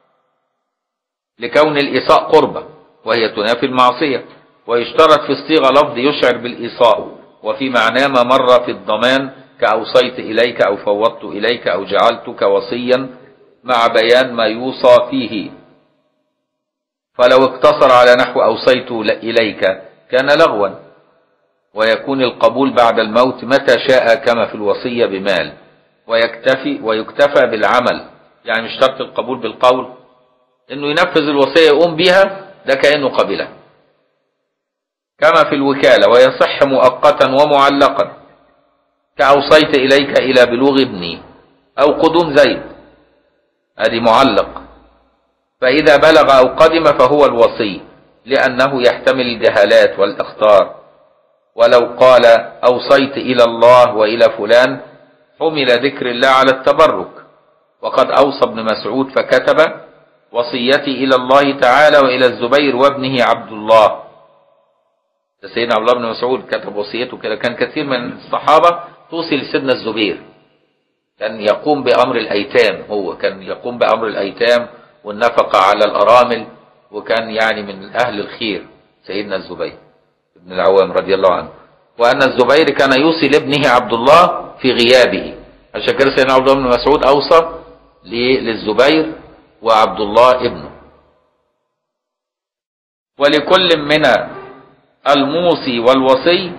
Speaker 1: لكون الإيصاء قربة وهي تنافي المعصية ويشترط في الصيغة لفظ يشعر بالإيصاء وفي معناه ما مر في الضمان كأوصيت إليك أو فوضت إليك أو جعلتك وصيا مع بيان ما يوصى فيه فلو اقتصر على نحو أوصيت إليك كان لغوا ويكون القبول بعد الموت متى شاء كما في الوصية بمال ويكتفي ويكتفى بالعمل يعني مش شرط القبول بالقول انه ينفذ الوصية يقوم بها ده كأنه قبلها كما في الوكالة ويصح مؤقتا ومعلقا كأوصيت إليك إلى بلوغ ابني أو قدوم زيد هذه معلق فإذا بلغ أو قدم فهو الوصي لأنه يحتمل الجهالات والإخطار ولو قال أوصيت إلى الله وإلى فلان حمل ذكر الله على التبرك وقد أوصى ابن مسعود فكتب وصيتي إلى الله تعالى وإلى الزبير وابنه عبد الله سيدنا عبد الله بن مسعود كتب وصيته كده كان كثير من الصحابة توصي لسيدنا الزبير كان يقوم بأمر الأيتام هو كان يقوم بأمر الأيتام والنفقة على الأرامل وكان يعني من أهل الخير سيدنا الزبير بن العوام رضي الله عنه وأن الزبير كان يوصي لابنه عبد الله في غيابه عشان كده سيدنا عبد الله بن مسعود أوصى للزبير وعبد الله ابنه ولكل من الموصي والوصي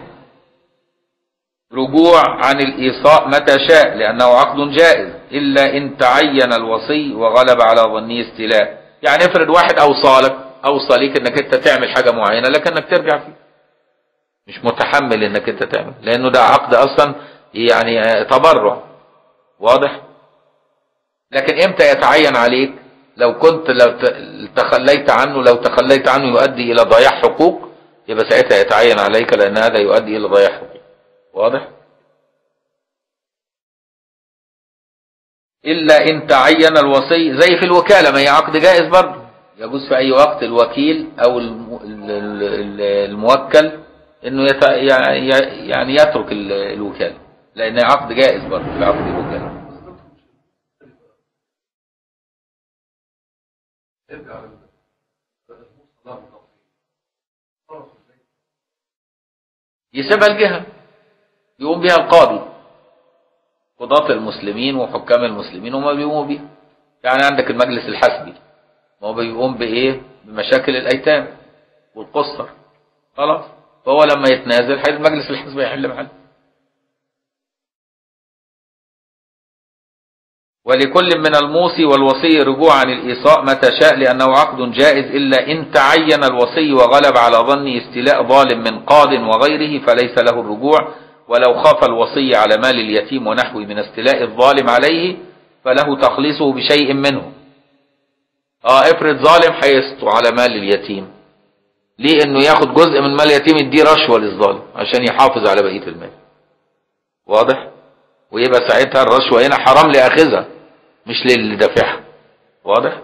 Speaker 1: رجوع عن الإيصاء متى شاء لأنه عقد جائز إلا إن تعين الوصي وغلب على ظنه استيلاء يعني افرض واحد أوصى لك أوصى ليك إنك أنت تعمل حاجة معينة لكنك ترجع فيه مش متحمل إنك أنت تعمل لأنه ده عقد أصلا يعني تبرع واضح لكن إمتى يتعين عليك لو كنت لو تخليت عنه لو تخليت عنه يؤدي إلى ضياع حقوق يبقى ساعتها يتعين عليك لأن هذا يؤدي إلى ضياع حقوق واضح إلا إن تعين الوصي زي في الوكالة ما هي عقد جائز برضه يجوز في أي وقت الوكيل أو الموكل إنه يت... يعني يترك الوكالة لأن عقد جائز برضه في عقد الوكالة يسيبها الجهة يقوم بها القاضي قضاة المسلمين وحكام المسلمين هم بيقوموا بيها يعني عندك المجلس الحسبي ما هو بيقوم بايه بمشاكل الايتام والقصر خلاص فهو لما يتنازل حي المجلس الحسبي يحل محله ولكل من الموصي والوصي رجوع عن الإيصاء متى شاء لأنه عقد جائز إلا إن تعين الوصي وغلب على ظنه استيلاء ظالم من قاض وغيره فليس له الرجوع ولو خاف الوصي على مال اليتيم ونحوه من استيلاء الظالم عليه فله تخليصه بشيء منه اه افرض ظالم هيسطو على مال اليتيم ليه انه ياخد جزء من مال اليتيم يديه رشوه للظالم عشان يحافظ على بقيه المال واضح ويبقى ساعتها الرشوه هنا حرام لاخذها مش للي دافعها واضح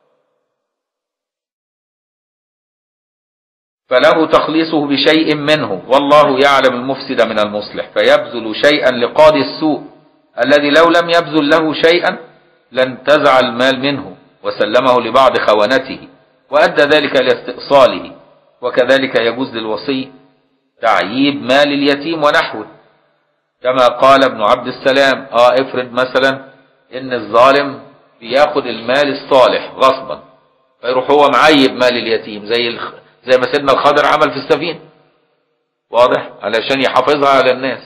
Speaker 1: فله تخليصه بشيء منه والله يعلم المفسد من المصلح فيبذل شيئا لقاضي السوء الذي لو لم يبذل له شيئا لانتزع المال منه وسلمه لبعض خونته وأدى ذلك إلى استئصاله وكذلك يجوز للوصي تعييب مال اليتيم ونحوه كما قال ابن عبد السلام اه افرض مثلا ان الظالم بياخد المال الصالح غصبا فيروح هو معيب مال اليتيم زي الخ... زي ما سيدنا الخضر عمل في السفينه واضح علشان يحافظها على الناس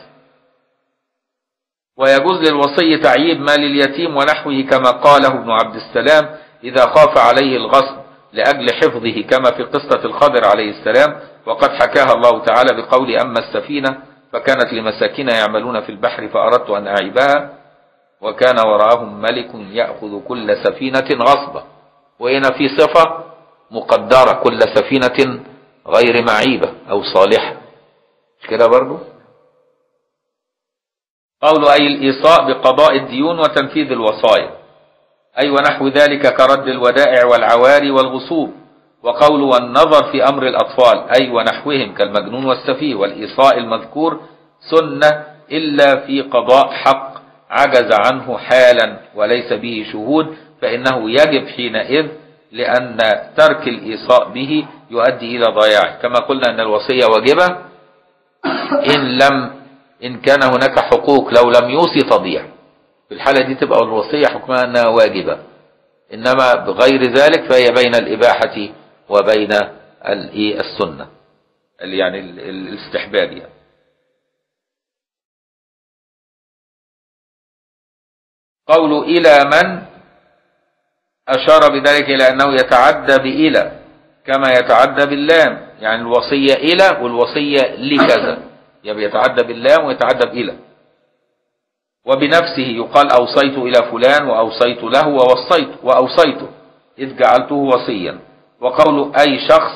Speaker 1: ويجوز للوصي تعييب مال اليتيم ونحوه كما قاله ابن عبد السلام إذا خاف عليه الغصب لأجل حفظه كما في قصة الخضر عليه السلام وقد حكاها الله تعالى بقول أما السفينة فكانت لمساكين يعملون في البحر فأردت أن أعيبها وكان وراءهم ملك يأخذ كل سفينة غصبا وهنا في صفة مقدرة كل سفينة غير معيبة أو صالحة مش كده برضو قول أي الإيصاء بقضاء الديون وتنفيذ الوصايا أي ونحو ذلك كرد الودائع والعواري والغصوب وقول والنظر في أمر الأطفال أي ونحوهم كالمجنون والسفيه والإيصاء المذكور سنة إلا في قضاء حق عجز عنه حالا وليس به شهود فإنه يجب حينئذ لأن ترك الإيصاء به يؤدي إلى ضياعه كما قلنا أن الوصية واجبة إن لم إن كان هناك حقوق لو لم يوصي تضيع في الحالة دي تبقى الوصية حكمها أنها واجبة إنما بغير ذلك فهي بين الإباحة وبين السنة يعني الاستحباب يعني قول إلى من أشار بذلك إلى أنه يتعدى بإلى كما يتعدى باللام يعني الوصية إلى والوصية لكذا يبقى يتعدى باللام ويتعدى بإلى وبنفسه يقال أوصيت إلى فلان وأوصيت له ووصيت وأوصيته إذ جعلته وصيا وقول أي شخص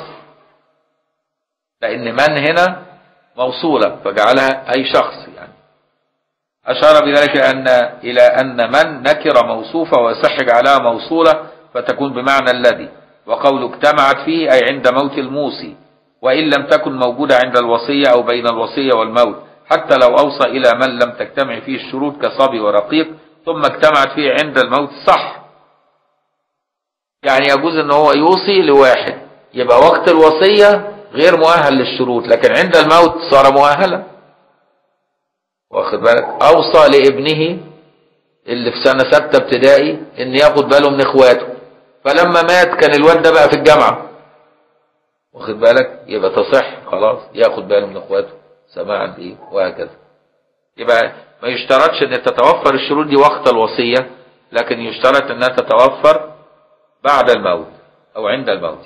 Speaker 1: لأن من هنا موصولة فجعلها أي شخص يعني أشار بذلك أن إلى أن من نكر موصوفة ويصح جعلها موصولة فتكون بمعنى الذي وقول اجتمعت فيه أي عند موت الموصي وإن لم تكن موجودة عند الوصية أو بين الوصية والموت حتى لو أوصى إلى من لم تجتمع فيه الشروط كصبي ورقيق ثم اجتمعت فيه عند الموت صح يعني يجوز ان هو يوصي لواحد يبقى وقت الوصية غير مؤهل للشروط لكن عند الموت صار مؤهلا واخد بالك اوصى لابنه اللي في سنة ستة ابتدائي ان ياخد باله من اخواته فلما مات كان الواد ده بقى في الجامعة واخد بالك يبقى تصح خلاص ياخد باله من اخواته سماعا بايه وهكذا يبقى ما يشترطش ان تتوفر الشروط دي وقت الوصية لكن يشترط انها تتوفر بعد الموت او عند الموت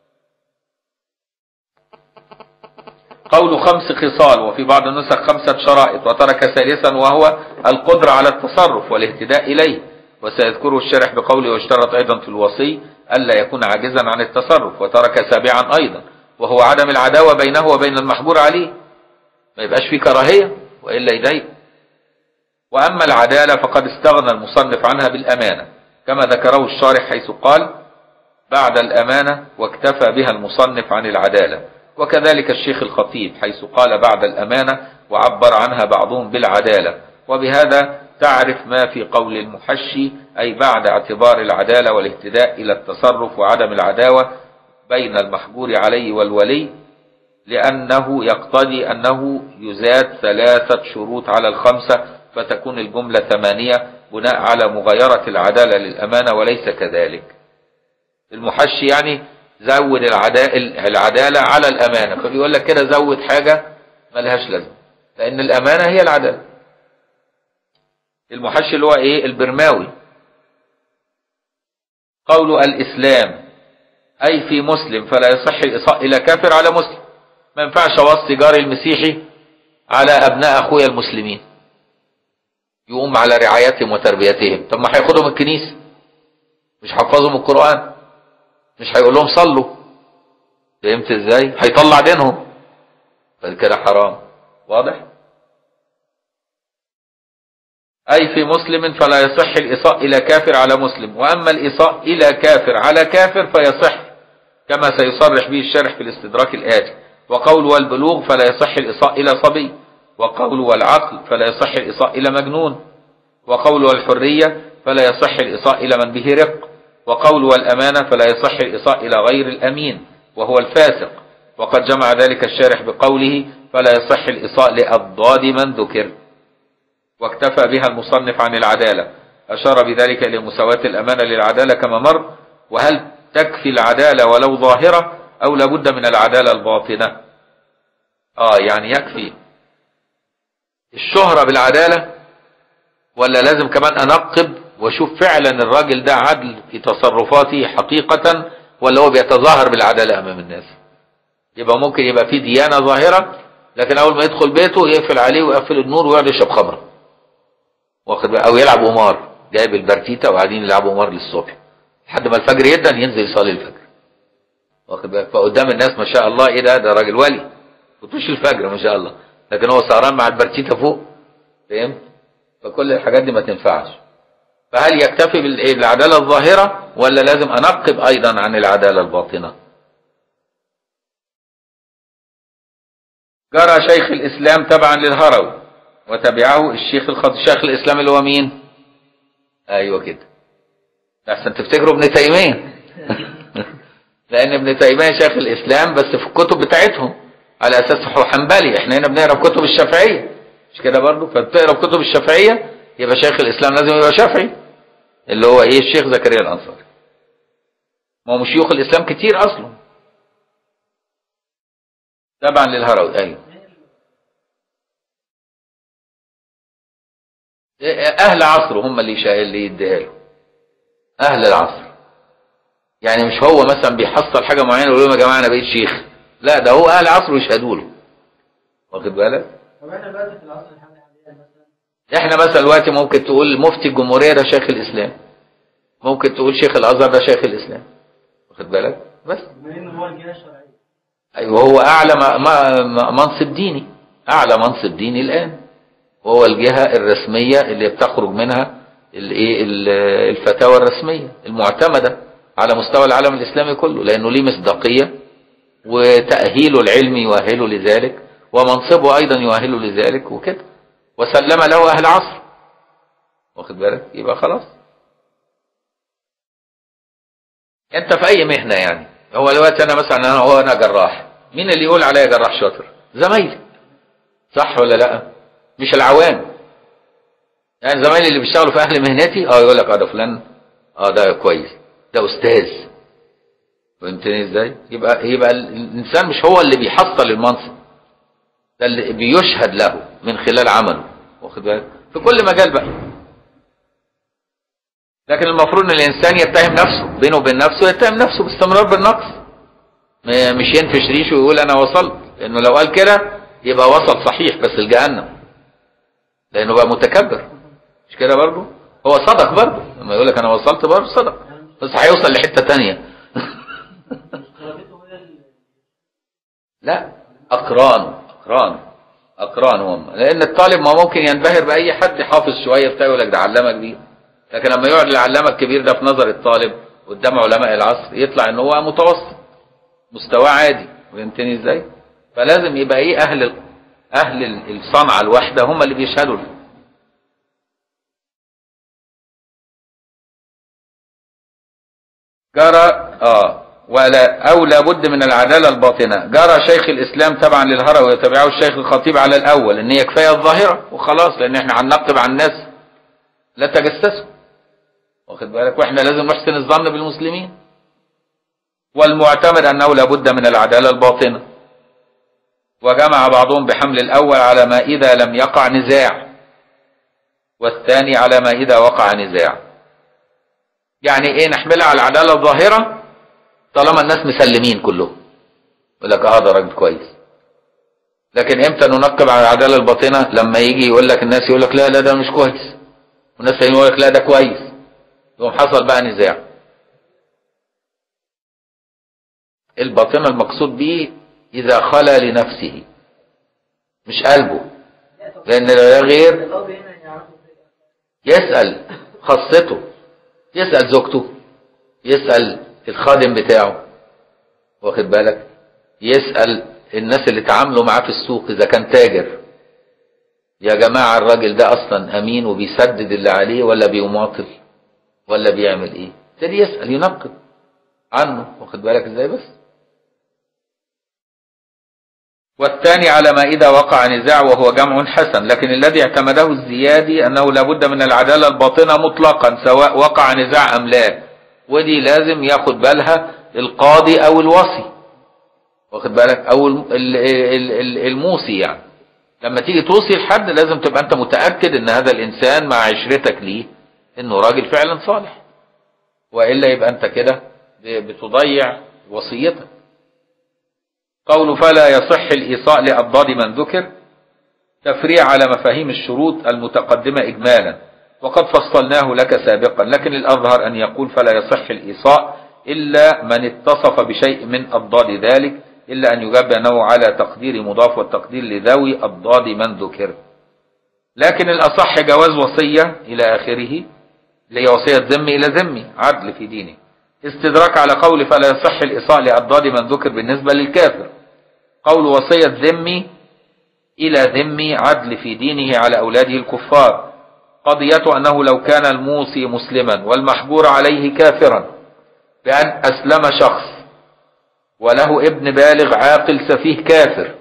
Speaker 1: قول خمس خصال وفي بعض النسخ خمسة شرائط وترك ثالثا وهو القدرة على التصرف والاهتداء إليه وسيذكره الشرح بقوله واشترط أيضا في الوصي ألا يكون عاجزا عن التصرف وترك سابعا أيضا وهو عدم العداوة بينه وبين المحبور عليه ما يبقاش فيه كراهية وإلا يضايق وأما العدالة فقد استغنى المصنف عنها بالأمانة كما ذكره الشارح حيث قال بعد الأمانة واكتفى بها المصنف عن العدالة وكذلك الشيخ الخطيب حيث قال بعد الأمانة وعبر عنها بعضهم بالعدالة وبهذا تعرف ما في قول المحشي أي بعد اعتبار العدالة والاهتداء إلى التصرف وعدم العداوة بين المحجور عليه والولي لأنه يقتضي أنه يزاد ثلاثة شروط على الخمسة فتكون الجملة ثمانية بناء على مغايرة العدالة للأمانة وليس كذلك المحشي يعني زود العدالة على الأمانة فبيقول لك كده زود حاجة ملهاش لازمة لأن الأمانة هي العدالة المحشي اللي هو إيه البرماوي قول الإسلام أي في مسلم فلا يصح الإصاء إلى كافر على مسلم ما ينفعش أوصي جاري المسيحي على أبناء أخويا المسلمين يقوم على رعايتهم وتربيتهم طب ما هياخدهم الكنيسة مش حفظهم القرآن مش هيقول لهم صلوا فهمت ازاي هيطلع دينهم فكده حرام واضح أي في مسلم فلا يصح الإصاء إلى كافر على مسلم وأما الإصاء إلى كافر على كافر فيصح كما سيصرح به الشارح في الاستدراك الآتي وقول والبلوغ فلا يصح الإصاء إلى صبي وقول والعقل فلا يصح الإصاء إلى مجنون وقول والحرية فلا يصح الإصاء إلى من به رق وقول والأمانة فلا يصح الإصاء إلى غير الأمين وهو الفاسق وقد جمع ذلك الشارح بقوله فلا يصح الإصاء لأضداد من ذكر واكتفى بها المصنف عن العدالة أشار بذلك إلى مساواة الأمانة للعدالة كما مر وهل تكفي العدالة ولو ظاهرة أو لابد من العدالة الباطنة آه يعني يكفي الشهرة بالعدالة ولا لازم كمان أنقب واشوف فعلا الراجل ده عدل في تصرفاته حقيقة ولا هو بيتظاهر بالعدالة أمام الناس يبقى ممكن يبقى في ديانة ظاهرة لكن أول ما يدخل بيته يقفل عليه ويقفل النور ويقعد يشرب خمرة واخد بقى أو يلعب قمار جايب البرتيتا وقاعدين يلعبوا قمار للصبح لحد ما الفجر يدن ينزل يصلي الفجر واخد بالك فقدام الناس ما شاء الله ايه ده ده راجل ولي فطوش الفجر ما شاء الله لكن هو سهران مع البرتيتا فوق فهمت فكل الحاجات دي ما تنفعش فهل يكتفي بالعدالة الظاهرة ولا لازم أنقب أيضا عن العدالة الباطنة جرى شيخ الإسلام تبعا للهروي وتبعه الشيخ الخطيب شيخ الإسلام اللي هو مين أيوة كده أحسن تفتكروا ابن تيمية لأن ابن تيمية شيخ الإسلام بس في الكتب بتاعتهم على أساس هو حنبلي احنا هنا بنقرا كتب الشافعية مش كده برضه فبتقرا كتب الشافعية يبقى شيخ الإسلام لازم يبقى شافعي اللي هو ايه الشيخ زكريا الأنصاري ما هو شيوخ الإسلام كتير أصلا تبعا للهروي أيوه أهل عصره هم اللي شا... اللي يديها له أهل العصر يعني مش هو مثلا بيحصل حاجة معينة ويقول لهم يا جماعة أنا بقيت شيخ لا ده هو أهل عصره يشهدوا له واخد بالك؟
Speaker 2: طب احنا دلوقتي في العصر الحالي حاليا مثلا
Speaker 1: احنا مثلا دلوقتي ممكن تقول مفتي الجمهورية ده شيخ الإسلام ممكن تقول شيخ الأزهر ده شيخ الإسلام واخد بالك؟ بس
Speaker 2: بما ان هو الجهه الشرعيه
Speaker 1: أيوه هو أعلى م- م- منصب ديني أعلى منصب ديني الآن وهو الجهة الرسمية اللي بتخرج منها الايه ال- الفتاوى الرسمية المعتمدة على مستوى العالم الإسلامي كله لأنه ليه مصداقية وتأهيله العلمي يؤهله لذلك ومنصبه أيضا يؤهله لذلك وكده وسلم له أهل عصر واخد بالك يبقى خلاص انت في اي مهنة يعني هو دلوقتي انا مثلا انا هو انا جراح مين اللي يقول عليا جراح شاطر زمايلي صح ولا لا مش العوام يعني زمايلي اللي بيشتغلوا في اهل مهنتي اه يقول لك اه ده فلان اه ده كويس ده استاذ فهمتني ازاي يبقى يبقى الانسان مش هو اللي بيحصل المنصب ده اللي بيشهد له من خلال عمله واخد بالك في كل مجال بقى لكن المفروض ان الانسان يتهم نفسه بينه وبين نفسه يتهم نفسه باستمرار بالنقص م- مش ينفش ريشه ويقول انا وصلت لانه لو قال كده يبقى وصل صحيح بس الجهنم لانه بقى متكبر مش كده برضه هو صدق برضه لما يقول لك انا وصلت برضه صدق بس هيوصل لحته تانية
Speaker 2: طلبته هي ال-
Speaker 1: لا اقران اقران اقران هم لان الطالب ما ممكن ينبهر باي حد حافظ شويه بتاع يقول لك ده علامه كبير لكن لما يقعد العلامه الكبير ده في نظر الطالب قدام علماء العصر يطلع ان هو متوسط مستواه عادي فهمتني ازاي فلازم يبقى ايه اهل ال- اهل ال- الصنعه الواحده هم اللي بيشهدوا له جرى اه ولا أو لابد من العدالة الباطنة جرى شيخ الإسلام تبعا للهروي ويتبعه الشيخ الخطيب على الأول إن هي كفاية الظاهرة وخلاص لأن إحنا هننقب عن الناس لا تجسسوا واخد بالك وإحنا لازم نحسن الظن بالمسلمين والمعتمد أنه لابد من العدالة الباطنة وجمع بعضهم بحمل الأول على ما إذا لم يقع نزاع والثاني على ما إذا وقع نزاع يعني إيه نحملها على العدالة الظاهرة طالما الناس مسلمين كلهم يقول لك اه ده راجل كويس لكن امتى ننقب على العداله الباطنه لما يجي يقول لك الناس يقول لك لا لا ده مش كويس والناس تانيين يقول لك لا ده كويس يقوم حصل بقى نزاع الباطنه المقصود به اذا خلا لنفسه مش قلبه لان ده غير
Speaker 2: الأب هنا يعرفوا
Speaker 1: يسال خاصته يسال زوجته يسال الخادم بتاعه واخد بالك يسأل الناس اللي تعاملوا معاه في السوق إذا كان تاجر يا جماعة الراجل ده أصلا أمين وبيسدد اللي عليه ولا بيماطل ولا بيعمل إيه تاني يسأل ينقد عنه واخد بالك إزاي بس والثاني على ما إذا وقع نزاع وهو جمع حسن لكن الذي اعتمده الزيادي أنه لابد من العدالة الباطنة مطلقا سواء وقع نزاع أم لا ودي لازم ياخد بالها القاضي أو الوصي واخد بالك أو الم- ال- ال- ال- الموصي يعني لما تيجي توصي لحد لازم تبقى أنت متأكد أن هذا الإنسان مع عشرتك ليه أنه راجل فعلا صالح وإلا يبقى أنت كده ب- بتضيع وصيتك قول فلا يصح الإيصاء لأضداد من ذكر تفريع على مفاهيم الشروط المتقدمة إجمالا وقد فصلناه لك سابقا لكن الأظهر أن يقول فلا يصح الإيصاء إلا من اتصف بشيء من أضداد ذلك إلا أن يجاب أنه على تقدير مضاف والتقدير لذوي أضداد من ذكر لكن الأصح جواز وصية إلى آخره اللي هي وصية ذمي إلى ذمي عدل في دينه استدراك على قول فلا يصح الإيصاء لأضداد من ذكر بالنسبة للكافر قول وصية ذمي إلى ذمي عدل في دينه على أولاده الكفار قضيته أنه لو كان الموصي مسلما والمحجور عليه كافرا بأن أسلم شخص وله ابن بالغ عاقل سفيه كافر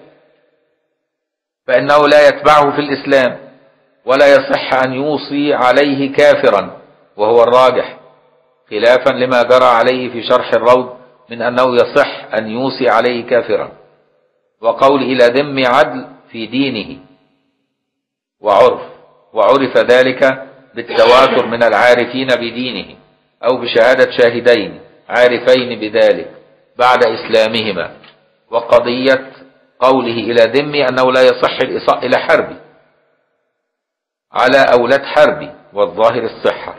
Speaker 1: فإنه لا يتبعه في الإسلام ولا يصح أن يوصي عليه كافرا وهو الراجح خلافا لما جرى عليه في شرح الروض من أنه يصح أن يوصي عليه كافرا وقول إلى ذم عدل في دينه وعرف وعرف ذلك بالتواتر من العارفين بدينه أو بشهادة شاهدين عارفين بذلك بعد إسلامهما وقضية قوله إلى ذمي أنه لا يصح الإصاء إلى حرب على أولاد حرب والظاهر الصحة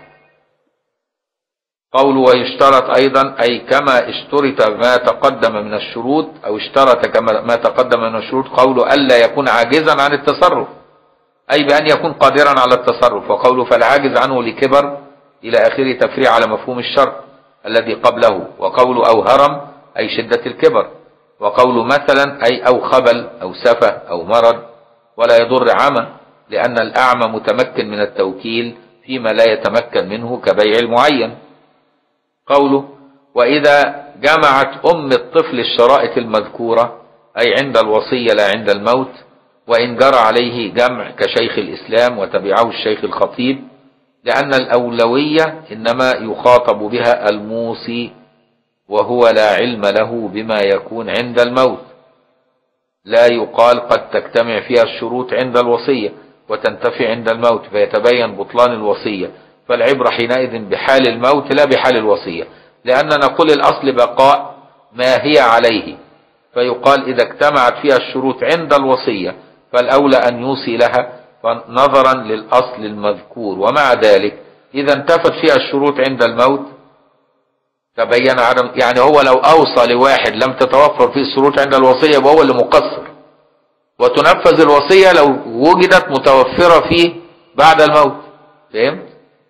Speaker 1: قول ويشترط أيضا أي كما اشترط ما تقدم من الشروط أو اشترط كما ما تقدم من الشروط قوله ألا يكون عاجزا عن التصرف أي بأن يكون قادرا على التصرف وقوله فالعاجز عنه لكبر إلى آخره تفريع على مفهوم الشرط الذي قبله وقوله أو هرم أي شدة الكبر وقوله مثلا أي أو خبل أو سفة أو مرض ولا يضر عمى لأن الأعمى متمكن من التوكيل فيما لا يتمكن منه كبيع المعين قوله وإذا جمعت أم الطفل الشرائط المذكورة أي عند الوصية لا عند الموت وإن جرى عليه جمع كشيخ الإسلام وتبعه الشيخ الخطيب لأن الأولوية إنما يخاطب بها الموصي وهو لا علم له بما يكون عند الموت لا يقال قد تجتمع فيها الشروط عند الوصية وتنتفي عند الموت فيتبين بطلان الوصية فالعبرة حينئذ بحال الموت لا بحال الوصية لأن نقول الأصل بقاء ما هي عليه فيقال إذا اجتمعت فيها الشروط عند الوصية فالأولى أن يوصي لها نظرا للأصل المذكور ومع ذلك إذا انتفت فيها الشروط عند الموت تبين عدم يعني هو لو أوصى لواحد لم تتوفر فيه الشروط عند الوصية يبقى هو اللي مقصر وتنفذ الوصية لو وجدت متوفرة فيه بعد الموت فهمت؟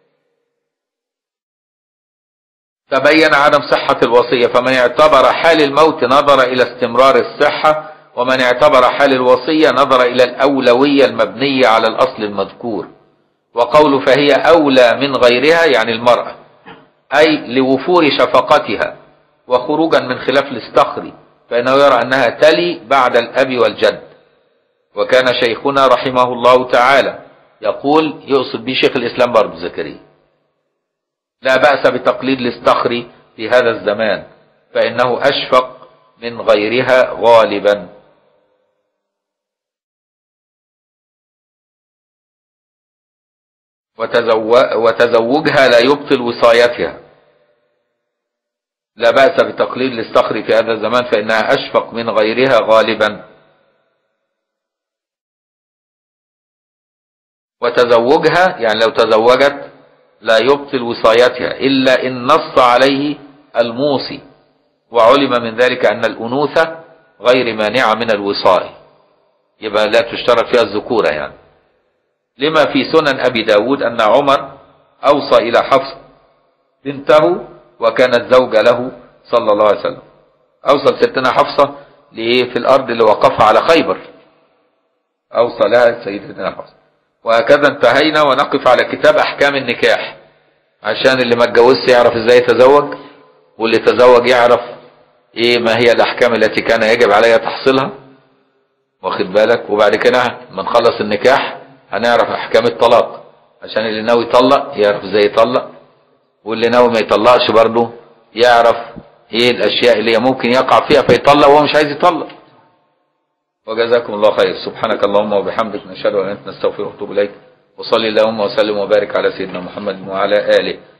Speaker 1: تبين عدم صحة الوصية فمن اعتبر حال الموت نظر إلى استمرار الصحة ومن اعتبر حال الوصية نظر إلى الأولوية المبنية على الأصل المذكور وقول فهي أولى من غيرها يعني المرأة أي لوفور شفقتها وخروجا من خلاف الاستخري فإنه يرى أنها تلي بعد الأب والجد وكان شيخنا رحمه الله تعالى يقول يقصد به شيخ الإسلام برضه زكريا لا بأس بتقليد الاستخري في هذا الزمان فإنه أشفق من غيرها غالبا وتزو- وتزوجها لا يبطل وصايتها لا بأس بتقليد الاستخري في هذا الزمان فإنها أشفق من غيرها غالبا وتزوجها يعني لو تزوجت لا يبطل وصايتها إلا إن نص عليه الموصي وعلم من ذلك أن الأنوثة غير مانعة من الوصاية يبقى لا تشترط فيها الذكورة يعني لما في سنن أبي داود أن عمر أوصى إلى حفص بنته وكانت زوجة له صلى الله عليه وسلم أوصى ستنا حفصة لإيه في الأرض اللي وقفها على خيبر أوصى لها سيدتنا حفصة وهكذا انتهينا ونقف على كتاب أحكام النكاح عشان اللي ما اتجوزش يعرف ازاي يتزوج واللي تزوج يعرف ايه ما هي الأحكام التي كان يجب عليها تحصيلها واخد بالك وبعد كده ما نخلص النكاح هنعرف أحكام الطلاق عشان اللي ناوي يطلق يعرف ازاي يطلق واللي ناوي ما يطلقش برضه يعرف ايه الاشياء اللي هي ممكن يقع فيها فيطلق وهو مش عايز يطلق وجزاكم الله خير سبحانك اللهم وبحمدك نشهد ان لا اله الا انت نستغفرك ونتوب اليك وصلي اللهم وسلم وبارك على سيدنا محمد وعلى اله